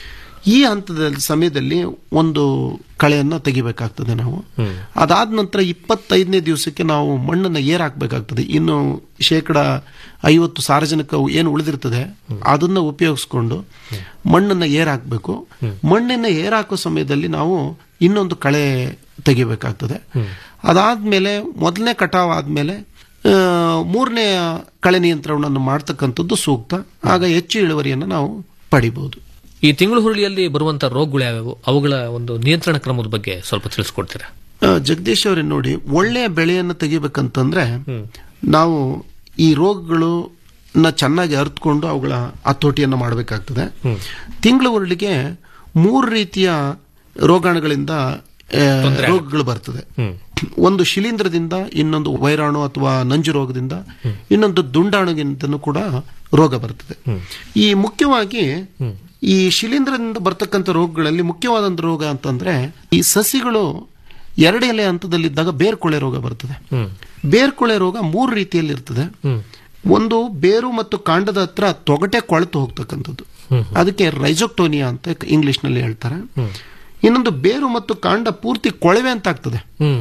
ಈ ಹಂತದ ಸಮಯದಲ್ಲಿ ಒಂದು ಕಳೆಯನ್ನ ತೆಗಿಬೇಕಾಗ್ತದೆ ನಾವು ಅದಾದ ನಂತರ ಇಪ್ಪತ್ತೈದನೇ ದಿವಸಕ್ಕೆ ನಾವು ಮಣ್ಣನ್ನ ಏರ್ ಹಾಕ್ಬೇಕಾಗ್ತದೆ ಇನ್ನು ಶೇಕಡ ಐವತ್ತು ಸಾರಜನಕ ಏನು ಉಳಿದಿರ್ತದೆ ಅದನ್ನ ಉಪಯೋಗಿಸ್ಕೊಂಡು ಮಣ್ಣನ್ನ ಏರ್ ಹಾಕ್ಬೇಕು ಮಣ್ಣನ್ನ ಏರ್ ಹಾಕೋ ಸಮಯದಲ್ಲಿ ನಾವು ಇನ್ನೊಂದು ಕಳೆ ತೆಗಿಬೇಕಾಗ್ತದೆ ಅದಾದ್ಮೇಲೆ ಮೊದಲನೇ ಕಟಾವ್ ಆದ್ಮೇಲೆ ಆ, ಮೂರನೇ ಕಳೆ ನಿಯಂತ್ರಣವನ್ನು ಮಾಡ್ತಕ್ಕಂಥದ್ದು ಸೂಕ್ತ ಆಗ ಹೆಚ್ಚು ಇಳುವರಿಯನ್ನು ನಾವು ಪಡಿಬಹುದು ಈ ತಿಂಗಳು ಹುರುಳಿಯಲ್ಲಿ ಬರುವಂತ ರೋಗಗಳು ಯಾವ್ಯಾವು ಅವುಗಳ ಒಂದು ನಿಯಂತ್ರಣ ಕ್ರಮದ ಬಗ್ಗೆ ಸ್ವಲ್ಪ ತಿಳಿಸ್ಕೊಡ್ತೀರಾ ಆ, ಜಗದೀಶ್ ಅವರೇ ನೋಡಿ ಒಳ್ಳೆಯ ಬೆಳೆಯನ್ನು ತೆಗಿಬೇಕಂತಂದ್ರೆ ನಾವು ಈ ರೋಗಗಳು ನ ಚೆನ್ನಾಗಿ ಅರ್ಥಕೊಂಡು ಅವುಗಳ ಹತೋಟಿಯನ್ನು ಮಾಡಬೇಕಾಗ್ತದೆ ತಿಂಗಳ ಉರುಳಿಗೆ ಮೂರು ರೀತಿಯ ರೋಗಾಣುಗಳಿಂದ ಆ, ರೋಗಗಳು ಬರ್ತದೆ ಒಂದು ಶಿಲೀಂಧ್ರದಿಂದ ಇನ್ನೊಂದು ವೈರಾಣು ಅಥವಾ ನಂಜು ರೋಗದಿಂದ ಇನ್ನೊಂದು ದುಂಡಾಣುಗಿಂತನೂ ಕೂಡ ರೋಗ ಬರ್ತದೆ ಈ ಮುಖ್ಯವಾಗಿ ಈ ಶಿಲೀಂಧ್ರದಿಂದ ಬರ್ತಕ್ಕಂಥ ರೋಗಗಳಲ್ಲಿ ಮುಖ್ಯವಾದಂತ ರೋಗ ಅಂತಂದ್ರೆ ಈ ಸಸಿಗಳು ಎರಡು ಎಲೆ ಹಂತದಲ್ಲಿದ್ದಾಗ ಬೇರ್ಕೊಳೆ ರೋಗ ಬರ್ತದೆ ಬೇರ್ಕೊಳೆ ರೋಗ ಮೂರು ರೀತಿಯಲ್ಲಿ ಇರ್ತದೆ ಒಂದು ಬೇರು ಮತ್ತು ಕಾಂಡದ ಹತ್ರ ತೊಗಟೆ ಕೊಳೆತು ಹೋಗ್ತಕ್ಕಂಥದ್ದು ಅದಕ್ಕೆ ರೈಜೋಕ್ಟೋನಿಯಾ ಅಂತ ಇಂಗ್ಲಿಷ್ ನಲ್ಲಿ ಹೇಳ್ತಾರೆ ಇನ್ನೊಂದು ಬೇರು ಮತ್ತು ಕಾಂಡ ಪೂರ್ತಿ ಕೊಳವೆ ಅಂತ ಆಗ್ತದೆ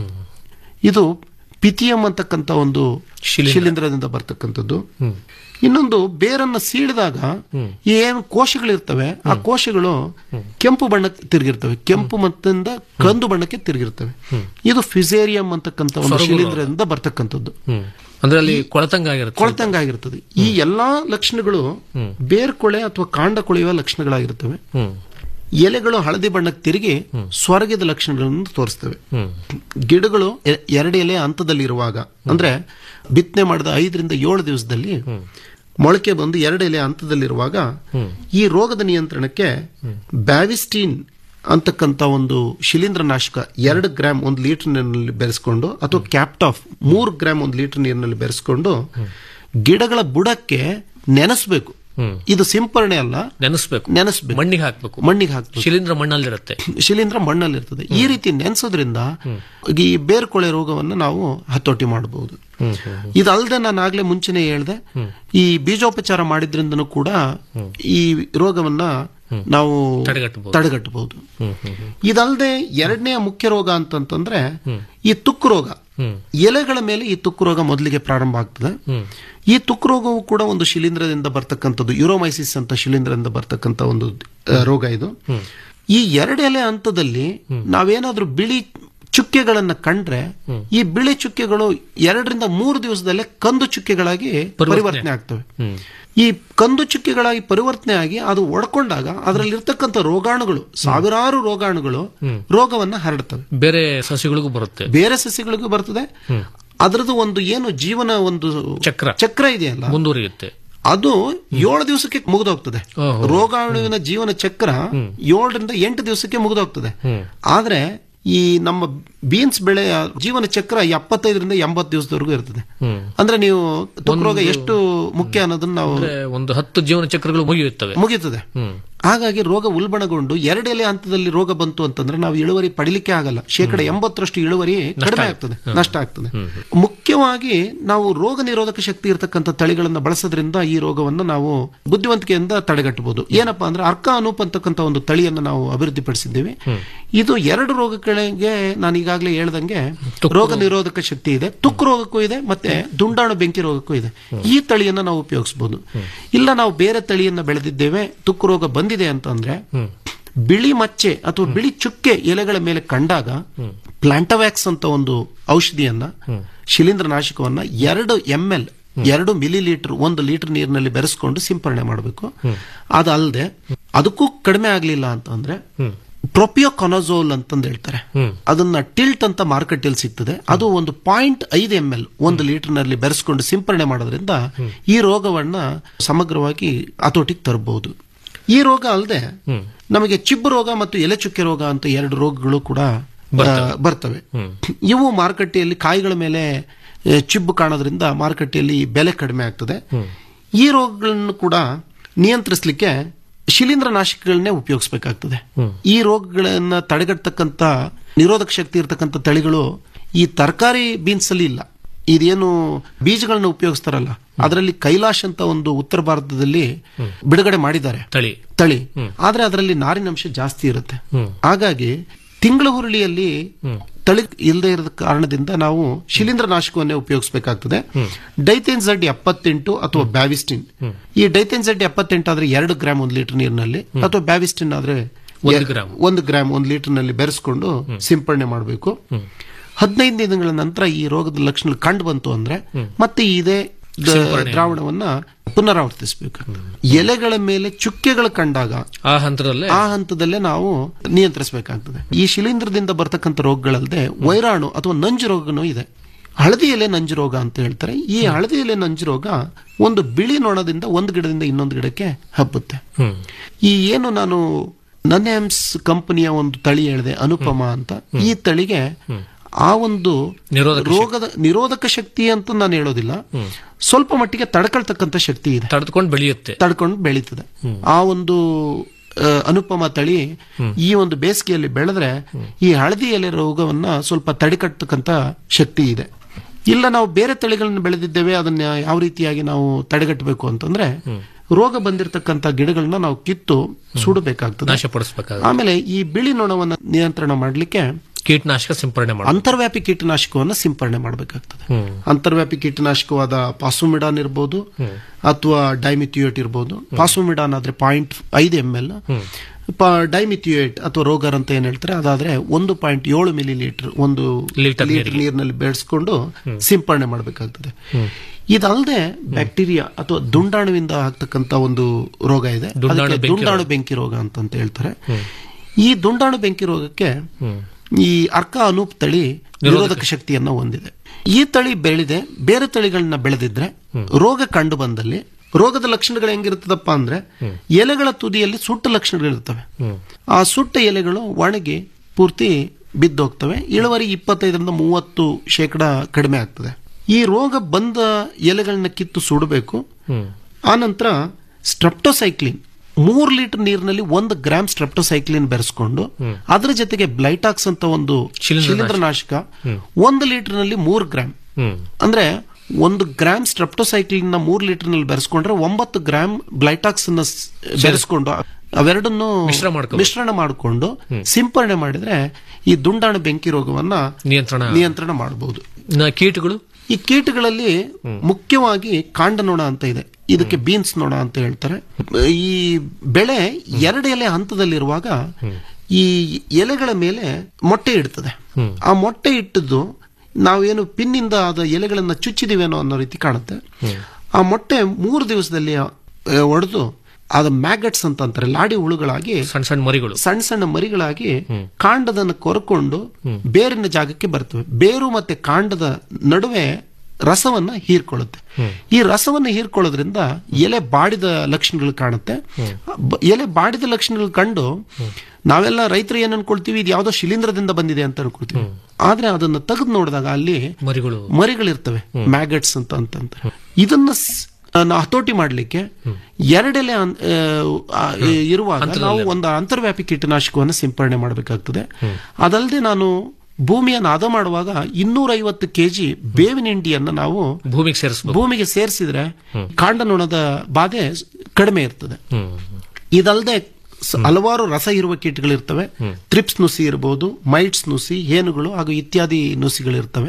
ಇದು ಪಿಥಿಯಂ ಅಂತಕ್ಕಂಥ ಒಂದು ಶಿಲೀಂಧ್ರದಿಂದ ಬರ್ತಕ್ಕಂಥದ್ದು ಇನ್ನೊಂದು ಬೇರನ್ನ ಸೀಳಿದಾಗ ಈ ಏನು ಕೋಶಗಳಿರ್ತವೆ ಆ ಕೋಶಗಳು ಕೆಂಪು ಬಣ್ಣಕ್ಕೆ ತಿರುಗಿರ್ತವೆ ಕೆಂಪು ಮತ್ತಿಂದ ಕಂದು ಬಣ್ಣಕ್ಕೆ ತಿರುಗಿರ್ತವೆ ಇದು ಫಿಸೇರಿಯಂ ಅಂತಕ್ಕಂಥ ಒಂದು ಸೊರಗು ರೋಗ. ಶಿಲೀಂಧ್ರದಿಂದ ಬರ್ತಕ್ಕಂಥದ್ದು ಅಂದ್ರೆ ಅಲ್ಲಿ ಕೊಳತಂಗ ಆಗಿರುತ್ತೆ ಕೊಳತಂಗ ಆಗಿರ್ತದೆ ಈ ಎಲ್ಲಾ ಲಕ್ಷಣಗಳು ಬೇರ್ಕೊಳೆ ಅಥವಾ ಕಾಂಡ ಕೊಳೆಯುವ ಲಕ್ಷಣಗಳಾಗಿರ್ತವೆ ಎಲೆಗಳು ಹಳದಿ ಬಣ್ಣಕ್ಕೆ ತಿರುಗಿ ಸ್ವರ್ಗದ ಲಕ್ಷಣಗಳನ್ನು ತೋರಿಸ್ತವೆ ಗಿಡಗಳು ಎ- ಎರಡು ಎಲೆ ಹಂತದಲ್ಲಿರುವಾಗ ಅಂದ್ರೆ ಬಿತ್ತನೆ ಮಾಡಿದ ಐದರಿಂದ ಏಳು ದಿವಸದಲ್ಲಿ ಮೊಳಕೆ ಬಂದು ಎರಡು ಎಲೆ ಹಂತದಲ್ಲಿರುವಾಗ ಈ ರೋಗದ ನಿಯಂತ್ರಣಕ್ಕೆ ಬ್ಯಾವಿಸ್ಟೀನ್ ಅಂತಕ್ಕಂಥ ಒಂದು ಶಿಲೀಂಧ್ರನಾಶಕ ಎರಡು ಗ್ರಾಮ್ ಒಂದು ಲೀಟರ್ ನೀರಿನಲ್ಲಿ ಬೆರೆಸ್ಕೊಂಡು ಅಥವಾ ಕ್ಯಾಪ್ಟಾಫ್ ಮೂರು ಗ್ರಾಮ್ ಒಂದು ಲೀಟರ್ ನೀರಿನಲ್ಲಿ ಬೆರೆಸ್ಕೊಂಡು ಗಿಡಗಳ ಬುಡಕ್ಕೆ ನೆನೆಸ್ಬೇಕು ಇದು ಸಿಂಪರಣೆ ಅಲ್ಲ ನೆನೆಸ್ಬೇಕು ನೆನೆಸ್ಬೇಕು ಮಣ್ಣಿಗೆ ಹಾಕ್ಬೇಕು ಮಣ್ಣಿಗೆ ಹಾಕ್ಬೇಕು ಶಿಲೀಂಧ್ರ ಮಣ್ಣಲ್ಲಿರುತ್ತೆ ಶಿಲೀಂಧ್ರ ಮಣ್ಣಲ್ಲಿರ್ತದೆ ಈ ರೀತಿ ನೆನೆಸೋದ್ರಿಂದ ಈ ಬೇರ್ಕೊಳೆ ರೋಗವನ್ನು ನಾವು ಹತೋಟಿ ಮಾಡಬಹುದು ಇದಲ್ಲದೆ ನಾನು ಆಗ್ಲೇ ಮುಂಚೆನೆ ಹೇಳ್ದೆ ಈ ಬೀಜೋಪಚಾರ ಮಾಡಿದ್ರಿಂದನೂ ಕೂಡ ಈ ರೋಗವನ್ನ ನಾವು ತಡೆಗಟ್ಟಬಹುದು. ತಡೆಗಟ್ಟಬಹುದು ಇದಲ್ಲದೆ ಎರಡನೇ ಮುಖ್ಯ ರೋಗ ಅಂತಂತಂದ್ರೆ ಈ ತುಕ್ಕು ರೋಗ ಎಲೆಗಳ ಮೇಲೆ ಈ ತುಕ್ಕು ರೋಗ ಮೊದಲಿಗೆ ಪ್ರಾರಂಭ ಆಗ್ತದೆ ಈ ತುಕ್ಕು ರೋಗವು ಕೂಡ ಒಂದು ಶಿಲೀಂಧ್ರದಿಂದ ಬರ್ತಕ್ಕಂಥದ್ದು ಯುರೋಮೈಸಿಸ್ ಅಂತ ಶಿಲೀಂಧ್ರದಿಂದ ಬರ್ತಕ್ಕಂಥ ಒಂದು ಆ, ರೋಗ ಇದು ಈ ಎರಡು ಎಲೆ ಹಂತದಲ್ಲಿ ನಾವೇನಾದ್ರೂ ಬಿಳಿ ಚುಕ್ಕೆಗಳನ್ನ ಕಂಡ್ರೆ ಈ ಬಿಳಿ ಚುಕ್ಕೆಗಳು ಎರಡರಿಂದ ಮೂರು ದಿವಸದಲ್ಲೇ ಕಂದು ಚುಕ್ಕೆಗಳಾಗಿ ಪರಿವರ್ತನೆ ಆಗ್ತವೆ ಈ ಕಂದು ಚುಕ್ಕೆಗಳಾಗಿ ಪರಿವರ್ತನೆ ಆಗಿ ಅದು ಒಡ್ಕೊಂಡಾಗ ಅದರಲ್ಲಿರ್ತಕ್ಕಂಥ ರೋಗಾಣುಗಳು ಸಾವಿರಾರು ರೋಗಾಣುಗಳು ರೋಗವನ್ನ ಹರಡ್ತವೆ ಬೇರೆ ಸಸಿಗಳಿಗೂ ಬರುತ್ತೆ ಬೇರೆ ಸಸ್ಯಗಳಿಗೂ ಬರ್ತದೆ ಅದರದ್ದು ಒಂದು ಏನು ಜೀವನ ಒಂದು ಚಕ್ರ ಚಕ್ರ ಇದೆಯಲ್ಲ ಮುಂದುವರಿಯುತ್ತೆ ಅದು ಏಳು ದಿವಸಕ್ಕೆ ಮುಗಿದೋಗ್ತದೆ ರೋಗಾಣುವಿನ ಜೀವನ ಚಕ್ರ ಏಳರಿಂದ ಎಂಟು ದಿವಸಕ್ಕೆ ಮುಗಿದೋಗ್ತದೆ ಆದ್ರೆ ಈ ನಮ್ಮ ಬೀನ್ಸ್ ಬೆಳೆಯ ಜೀವನ ಚಕ್ರ ಎಪ್ಪತ್ತೈದರಿಂದ ಎಂಬತ್ತು ದಿವಸದವರೆಗೂ ಇರ್ತದೆ ಅಂದ್ರೆ ನೀವು ತುಕ್ಕು ರೋಗ ಎಷ್ಟು ಮುಖ್ಯ ಅನ್ನೋದನ್ನ ನಾವು ಅಂದ್ರೆ ಒಂದು ಹತ್ತು ಜೀವನ ಚಕ್ರಗಳು ಮುಗಿಯುತ್ತವೆ ಮುಗೀತದೆ ಹಾಗಾಗಿ ರೋಗ ಉಲ್ಬಣಗೊಂಡು ಎರಡು ಎಲೆ ಹಂತದಲ್ಲಿ ರೋಗ ಬಂತು ಅಂತಂದ್ರೆ ನಾವು ಇಳುವರಿ ಪಡಿಲಿಕ್ಕೆ ಆಗಲ್ಲ ಶೇಕಡ ಎಂಬತ್ತರಷ್ಟು ಇಳುವರಿ ಕಡಿಮೆ ಆಗ್ತದೆ ನಷ್ಟ ಆಗ್ತದೆ ಮುಖ್ಯವಾಗಿ ನಾವು ರೋಗ ನಿರೋಧಕ ಶಕ್ತಿ ಇರತಕ್ಕಂಥ ತಳಿಗಳನ್ನ ಬಳಸೋದ್ರಿಂದ ಈ ರೋಗವನ್ನು ನಾವು ಬುದ್ಧಿವಂತಿಕೆಯಿಂದ ತಡೆಗಟ್ಟಬಹುದು ಏನಪ್ಪಾ ಅಂದ್ರೆ ಅರ್ಕ ಅನೂಪ್ ಅಂತಕ್ಕಂಥ ಒಂದು ತಳಿಯನ್ನು ನಾವು ಅಭಿವೃದ್ಧಿಪಡಿಸಿದ್ದೇವೆ ಇದು ಎರಡು ರೋಗಗಳಿಗೆ ನಾನು ಈಗಾಗಲೇ ಹೇಳ್ದಂಗೆ ರೋಗ ನಿರೋಧಕ ಶಕ್ತಿ ಇದೆ ತುಕ್ಕು ರೋಗಕ್ಕೂ ಇದೆ ಮತ್ತೆ ದುಂಡಾಣು ಬೆಂಕಿ ರೋಗಕ್ಕೂ ಇದೆ ಈ ತಳಿಯನ್ನ ನಾವು ಉಪಯೋಗಿಸಬಹುದು ಇಲ್ಲ ನಾವು ಬೇರೆ ತಳಿಯನ್ನ ಬೆಳೆದಿದ್ದೇವೆ ತುಕ್ಕು ರೋಗ ಬಂದಿದೆ ಅಂತಂದ್ರೆ ಬಿಳಿ ಮಚ್ಚೆ ಅಥವಾ ಬಿಳಿ ಚುಕ್ಕೆ ಎಲೆಗಳ ಮೇಲೆ ಕಂಡಾಗ ಪ್ಲಾಂಟವ್ಯಾಕ್ಸ್ ಅಂತ ಒಂದು ಔಷಧಿಯನ್ನ ಶಿಲೀಂಧ್ರ ನಾಶಕವನ್ನ ಎರಡು ಎಂ ಎಲ್ ಎರಡು ಮಿಲಿ ಲೀಟರ್ ಒಂದು ಲೀಟರ್ ನೀರಿನಲ್ಲಿ ಬೆರೆಸ್ಕೊಂಡು ಸಿಂಪರಣೆ ಮಾಡಬೇಕು ಅದಲ್ಲದೆ ಅದಕ್ಕೂ ಕಡಿಮೆ ಆಗ್ಲಿಲ್ಲ ಅಂತಂದ್ರೆ ಪ್ರೊಪಿಯೋಕೊನಜೋಲ್ ಅಂತಂದು ಹೇಳ್ತಾರೆ ಅದನ್ನ ಟಿಲ್ಟ್ ಅಂತ ಮಾರ್ಕೆಟ್ ಅಲ್ಲಿ ಸಿಗ್ತದೆ ಅದು ಒಂದು ಪಾಯಿಂಟ್ ಐದು ಎಂ ಎಲ್ ಒಂದು ಲೀಟರ್ ನಲ್ಲಿ ಬೆರೆಸ್ಕೊಂಡು ಸಿಂಪರಣೆ ಮಾಡೋದ್ರಿಂದ ಈ ರೋಗವನ್ನ ಸಮಗ್ರವಾಗಿ ಹತೋಟಿಗೆ ತರಬಹುದು ಈ ರೋಗ ಅಲ್ಲದೆ ನಮಗೆ ಚಿಬ್ಬು ರೋಗ ಮತ್ತು ಎಲೆ ಚುಕ್ಕೆ ರೋಗ ಅಂತ ಎರಡು ರೋಗಗಳು ಕೂಡ ಆ, ಬರ್ತವೆ ಇವು ಮಾರುಕಟ್ಟೆಯಲ್ಲಿ ಕಾಯಿಗಳ ಮೇಲೆ ಆ, ಚಿಬ್ಬು ಕಾಣೋದ್ರಿಂದ ಮಾರುಕಟ್ಟೆಯಲ್ಲಿ ಬೆಲೆ ಕಡಿಮೆ ಆಗ್ತದೆ ಈ ರೋಗಗಳನ್ನು ಕೂಡ ನಿಯಂತ್ರಿಸಲಿಕ್ಕೆ ಶಿಲೀಂಧ್ರ ನಾಶಕಗಳನ್ನೇ ಉಪಯೋಗಿಸಬೇಕಾಗ್ತದೆ ಈ ರೋಗಗಳನ್ನ ತಡೆಗಟ್ಟತಕ್ಕಂತ ನಿರೋಧಕ ಶಕ್ತಿ ಇರತಕ್ಕಂಥ ತಳಿಗಳು ಈ ತರಕಾರಿ ಬೀನ್ಸ್ ಅಲ್ಲಿ ಇಲ್ಲ ಇದೇನು ಬೀಜಗಳನ್ನ ಉಪಯೋಗಿಸ್ತಾರಲ್ಲ ಅದರಲ್ಲಿ ಕೈಲಾಶ್ ಅಂತ ಒಂದು ಉತ್ತರ ಭಾರತದಲ್ಲಿ ಬಿಡುಗಡೆ ಮಾಡಿದ್ದಾರೆ ತಳಿ ತಳಿ ಆದ್ರೆ ಅದರಲ್ಲಿ ನಾರಿನಂಶ ಜಾಸ್ತಿ ಇರುತ್ತೆ ಹಾಗಾಗಿ ತಿಂಗಳ ಹುರುಳಿಯಲ್ಲಿ ತಳಿ ಇಲ್ಲದೆ ಇರದ ಕಾರಣದಿಂದ ನಾವು ಶಿಲೀಂಧ್ರ ನಾಶಕವನ್ನೇ ಉಪಯೋಗಿಸಬೇಕಾಗ್ತದೆ ಡೈಥೆನ್ ಝಡ್ ಎಪ್ಪತ್ತೆಂಟು ಅಥವಾ ಬ್ಯಾವಿಸ್ಟಿನ್ ಈ ಡೈಥೆನ್ ಝಡ್ ಎಪ್ಪತ್ತೆಂಟು ಆದ್ರೆ ಎರಡು ಗ್ರಾಮ್ ಒಂದು ಲೀಟರ್ ನೀರಿನಲ್ಲಿ ಅಥವಾ ಬ್ಯಾವಿಸ್ಟಿನ್ ಆದ್ರೆ ಒಂದು ಎ- ಗ್ರಾಮ್. ಒಂದು ಗ್ರಾಮ್ ಒಂದು ಲೀಟರ್ ನಲ್ಲಿ ಬೆರೆಸ್ಕೊಂಡು ಸಿಂಪರಣೆ ಮಾಡಬೇಕು ಹದಿನೈದು ದಿನಗಳ ನಂತರ ಈ ರೋಗದ ಲಕ್ಷಣ ಕಂಡು ಬಂತು ಅಂದ್ರೆ ಮತ್ತೆ ಇದೇ ದ- ಸಿಂಪರಣೆ. ದ್ರಾವಣವನ್ನ ಪುನರಾವರ್ತಿಸಬೇಕು ಎಲೆಗಳ ಮೇಲೆ ಚುಕ್ಕೆಗಳು ಕಂಡಾಗ ಆ ಹಂತದಲ್ಲೇ ಆ ಹಂತದಲ್ಲೇ ನಾವು ನಿಯಂತ್ರಿಸಬೇಕಾಗ್ತದೆ ಈ ಶಿಲೀಂಧ್ರದಿಂದ ಬರ್ತಕ್ಕಂಥ ರೋಗಗಳಲ್ಲದೆ ವೈರಾಣು ಅಥವಾ ನಂಜು ರೋಗನೂ ಇದೆ ಹಳದಿ ಎಲೆ ನಂಜು ರೋಗ ಅಂತ ಹೇಳ್ತಾರೆ ಈ ಹಳದಿ ಎಲೆ ನಂಜು ರೋಗ ಒಂದು ಬಿಳಿ ನೊಣದಿಂದ ಒಂದು ಗಿಡದಿಂದ ಇನ್ನೊಂದು ಗಿಡಕ್ಕೆ ಹಬ್ಬುತ್ತೆ ಈ ಏನು ನಾನು ನನ್ಯಾಮ್ಸ್ ಕಂಪನಿಯ ಒಂದು ತಳಿ ಹೇಳಿದೆ ಅನುಪಮ ಅಂತ ಈ ತಳಿಗೆ ಆ ಒಂದು ನಿರೋಧಕ ರೋಗದ ನಿರೋಧಕ ಶಕ್ತಿ ಅಂತ ನಾನು ಹೇಳೋದಿಲ್ಲ ಸ್ವಲ್ಪ ಮಟ್ಟಿಗೆ ತಡ್ಕೊಳ್ತಕ್ಕಂಥ ಶಕ್ತಿ ಇದೆ ತಡೆದುಕೊಂಡು ಬೆಳೆಯುತ್ತೆ ತಡ್ಕೊಂಡು ಬೆಳೀತದೆ ಆ ಒಂದು ಆ, ಅನುಪಮ ತಳಿ ಈ ಒಂದು ಬೇಸಿಗೆಯಲ್ಲಿ ಬೆಳೆದ್ರೆ ಈ ಹಳದಿ ಎಲೆ ರೋಗವನ್ನ ಸ್ವಲ್ಪ ತಡೆಗಟ್ಟತಕ್ಕಂಥ ಶಕ್ತಿ ಇದೆ ಇಲ್ಲ ನಾವು ಬೇರೆ ತಳಿಗಳನ್ನ ಬೆಳೆದಿದ್ದೇವೆ ಅದನ್ನ ಯಾವ ರೀತಿಯಾಗಿ ನಾವು ತಡೆಗಟ್ಟಬೇಕು ಅಂತಂದ್ರೆ ರೋಗ ಬಂದಿರತಕ್ಕಂಥ ಗಿಡಗಳನ್ನ ನಾವು ಕಿತ್ತು ಸುಡಬೇಕಾಗ್ತದೆ ನಾಶಪಡಿಸಬೇಕಾಗುತ್ತೆ ಆಮೇಲೆ ಈ ಬಿಳಿ ನೊಣವನ್ನ ನಿಯಂತ್ರಣ ಮಾಡಲಿಕ್ಕೆ ಕೀಟನಾಶಕ ಸಿಂಪರಣೆ ಮಾಡಿ ಅಂತರ್ವ್ಯಾಪಿ ಕೀಟನಾಶಕವನ್ನ ಸಿಂಪರಣೆ ಮಾಡಬೇಕಾಗ್ತದೆ ಹ್ಮ್. ಅಂತರ್ವ್ಯಾಪಿ ಕೀಟನಾಶಕವಾದ ಪಾಸುಮಿಡಾನ್ ಇರ್ಬೋದು ಅಥವಾ ಡೈಮಿಥಿಯೋಟ್ ಇರ್ಬೋದು ಪಾಸುಮಿಡಾನ್ ಆದ್ರೆ ಪಾಯಿಂಟ್ ಐದು ಎಂ ಎಲ್ ಡೈಮಿಥಿಯೋಟ್ ಅಥವಾ ರೋಗರ್ ಅಂತ ಏನ್ ಹೇಳ್ತಾರೆ ಅದಾದ್ರೆ ಒಂದು ಪಾಯಿಂಟ್ ಏಳು ಮಿಲಿ ಲೀಟರ್ ಒಂದು ಲೀಟರ್ ಲೀಟರ್ ನೀರಿನಲ್ಲಿ ಬೆಳೆಸ್ಕೊಂಡು ಸಿಂಪರಣೆ ಮಾಡಬೇಕಾಗ್ತದೆ ಇದಲ್ಲದೆ ಬ್ಯಾಕ್ಟೀರಿಯಾ ಅಥವಾ ದುಂಡಾಣುವಿಂದ ಆಗ್ತಕ್ಕಂತ ಒಂದು ರೋಗ ಇದೆ ದುಂಡಾಣು ಅದಕ್ಕೆ ಬೆಂಕಿ ದುಂಡಾಣು ರೋಗ. ಬೆಂಕಿ ರೋಗ ಅಂತ ಹೇಳ್ತಾರೆ ಈ ದುಂಡಾಣು ಬೆಂಕಿ ರೋಗಕ್ಕೆ ಈ ಅರ್ಕ ಅನೂಪ್ ತಳಿ ನಿರೋಧಕ ಶಕ್ತಿಯನ್ನ ಹೊಂದಿದೆ ಈ ತಳಿ ಬೆಳೆದೆ ಬೇರೆ ತಳಿಗಳನ್ನ ಬೆಳೆದಿದ್ರೆ ರೋಗ ಕಂಡು ಬಂದಲ್ಲಿ ರೋಗದ ಲಕ್ಷಣಗಳು ಹೆಂಗಿರ್ತದಪ್ಪ ಅಂದ್ರೆ ಎಲೆಗಳ ತುದಿಯಲ್ಲಿ ಸುಟ್ಟ ಲಕ್ಷಣಗಳಿರ್ತವೆ ಆ ಸುಟ್ಟ ಎಲೆಗಳು ಒಣಗಿ ಪೂರ್ತಿ ಬಿದ್ದೋಗ್ತವೆ ಇಳುವರಿ ಇಪ್ಪತ್ತೈದರಿಂದ ಮೂವತ್ತು ಶೇಕಡ ಕಡಿಮೆ ಆಗ್ತದೆ ಈ ರೋಗ ಬಂದ ಎಲೆಗಳನ್ನ ಕಿತ್ತು ಸುಡಬೇಕು ಆನಂತರ ಸ್ಟ್ರೆಪ್ಟೋಸೈಕ್ಲಿನ್ ಮೂರ್ ಲೀಟರ್ ನೀರಿನಲ್ಲಿ ಒಂದು ಗ್ರಾಮ್ ಸ್ಟ್ರೆಪ್ಟೋಸೈಕ್ಲಿನ್ ಬೆರೆಸ್ಕೊಂಡು ಅದರ ಜೊತೆಗೆ ಬ್ಲೈಟಾಕ್ಸ್ ಅಂತ ಒಂದು ಶಿಲೀಂಧ್ರನಾಶಕ ಒಂದು ಲೀಟರ್ ನಲ್ಲಿ ಮೂರ್ ಗ್ರಾಮ್ ಅಂದ್ರೆ ಒಂದು ಗ್ರಾಮ್ ಸ್ಟ್ರೆಪ್ಟೋಸೈಕ್ಲಿನ್ ನ ಮೂರ್ ಲೀಟರ್ ನಲ್ಲಿ ಬೆರೆಸ್ಕೊಂಡ್ರೆ ಒಂಬತ್ತು ಗ್ರಾಮ್ ಬ್ಲೈಟಾಕ್ಸ್ ಅನ್ನ ಸ್- ಬೆರೆಸ್ಕೊಂಡು ಅವೆರಡನ್ನು ಮಿಶ್ರ ಮಾಡ್ಕೊಬೇಕು. ಮಿಶ್ರಣ ಮಾಡಿಕೊಂಡು ಸಿಂಪರಣೆ ಮಾಡಿದ್ರೆ ಈ ದುಂಡಾಣು ಬೆಂಕಿ ರೋಗವನ್ನ ನಿಯಂತ್ರಣ ನಿಯಂತ್ರಣ ಮಾಡಬಹುದು ಇನ್ನ ಕೀಟಗಳು ಈ ಕೀಟಗಳಲ್ಲಿ ಮುಖ್ಯವಾಗಿ ಕಾಂಡ ನೊಣ ಅಂತ ಇದೆ ಇದಕ್ಕೆ ಬೀನ್ಸ್ ನೊಣ ಅಂತ ಹೇಳ್ತಾರೆ ಈ ಬೆಳೆ ಎರಡು ಎಲೆ ಹಂತದಲ್ಲಿರುವಾಗ ಈ ಎಲೆಗಳ ಮೇಲೆ ಮೊಟ್ಟೆ ಇಡ್ತದೆ ಆ ಮೊಟ್ಟೆ ಇಟ್ಟದ್ದು ನಾವೇನು ಪಿನ್ನಿಂದ ಆದ ಎಲೆಗಳನ್ನ ಚುಚ್ಚಿದಿವೇನೋ ಅನ್ನೋ ರೀತಿ ಕಾಣುತ್ತೆ ಆ ಮೊಟ್ಟೆ ಮೂರು ದಿವಸದಲ್ಲಿ ಒಡೆದು ಅದ ಮ್ಯಾಗಟ್ಸ್ ಅಂತ ಅಂತಾರೆ ಲಾಡಿ ಹುಳುಗಳಾಗಿ ಸಣ್ಣ ಸಣ್ಣ ಮರಿಗಳು ಸಣ್ಣ ಸಣ್ಣ ಮರಿಗಳಾಗಿ ಕಾಂಡದನ್ನು ಕೊರಕೊಂಡು ಬೇರಿನ ಜಾಗಕ್ಕೆ ಬರ್ತವೆ ಬೇರು ಮತ್ತೆ ಕಾಂಡದ ನಡುವೆ ರಸವನ್ನ ಹೀರ್ಕೊಳ್ಳುತ್ತೆ ಈ ರಸವನ್ನ ಹೀರ್ಕೊಳ್ಳೋದ್ರಿಂದ ಎಲೆ ಬಾಡಿದ ಲಕ್ಷಣಗಳು ಕಾಣುತ್ತೆ ಬ- ಎಲೆ ಬಾಡಿದ ಲಕ್ಷಣಗಳು ಕಂಡು ನಾವೆಲ್ಲ ರೈತರು ಏನ್ ಅನ್ಕೊಳ್ತೀವಿ ಇದು ಯಾವ್ದೋ ಶಿಲೀಂಧ್ರದಿಂದ ಬಂದಿದೆ ಅಂತ ಅನ್ಕೊಳ್ತೀವಿ ಆದ್ರೆ ಅದನ್ನ ತೆಗೆದು ನೋಡಿದಾಗ ಅಲ್ಲಿ ಮರಿಗಳು ಮರಿಗಳಿರ್ತವೆ ಮ್ಯಾಗಟ್ಸ್ ಅಂತ ಅಂತಂತಾರೆ ಇದನ್ನ ಸ್- ನಾವು ಹತೋಟಿ ಮಾಡ್ಲಿಕ್ಕೆ ಎರಡೆಲೆ ಅನ್- ಆ, ಆ, ಇರುವಾಗ ನಾವು ಒಂದು ಅಂತರ್ವ್ಯಾಪಿ ಕೀಟನಾಶಕವನ್ನು ಸಿಂಪರಣೆ ಮಾಡಬೇಕಾಗ್ತದೆ ಅದಲ್ಲದೆ ನಾನು ಭೂಮಿಯನ್ನು ಹದ ಮಾಡುವಾಗ ಇನ್ನೂರ ಐವತ್ತು ಕೆಜಿ ಬೇವಿನ ಹಿಂಡಿಯನ್ನ ನಾವು ಭೂಮಿಗೆ ಸೇರಿಸಬೇಕು ಭೂಮಿಗೆ ಸೇರಿಸಿದ್ರೆ ಕಾಂಡ ನೊಣದ ಬಾಧೆ ಸ್- ಕಡಿಮೆ ಇರ್ತದೆ ಇದಲ್ಲದೆ ಸ- ಹಲವಾರು ರಸ ಇರುವ ಕೀಟಗಳಿರ್ತವೆ ತ್ರಿಪ್ಸ್ ನುಸಿ ಇರಬಹುದು ಮೈಟ್ಸ್ ನುಸಿ ಹೇನುಗಳು ಹಾಗೂ ಇತ್ಯಾದಿ ನುಸಿಗಳಿರ್ತವೆ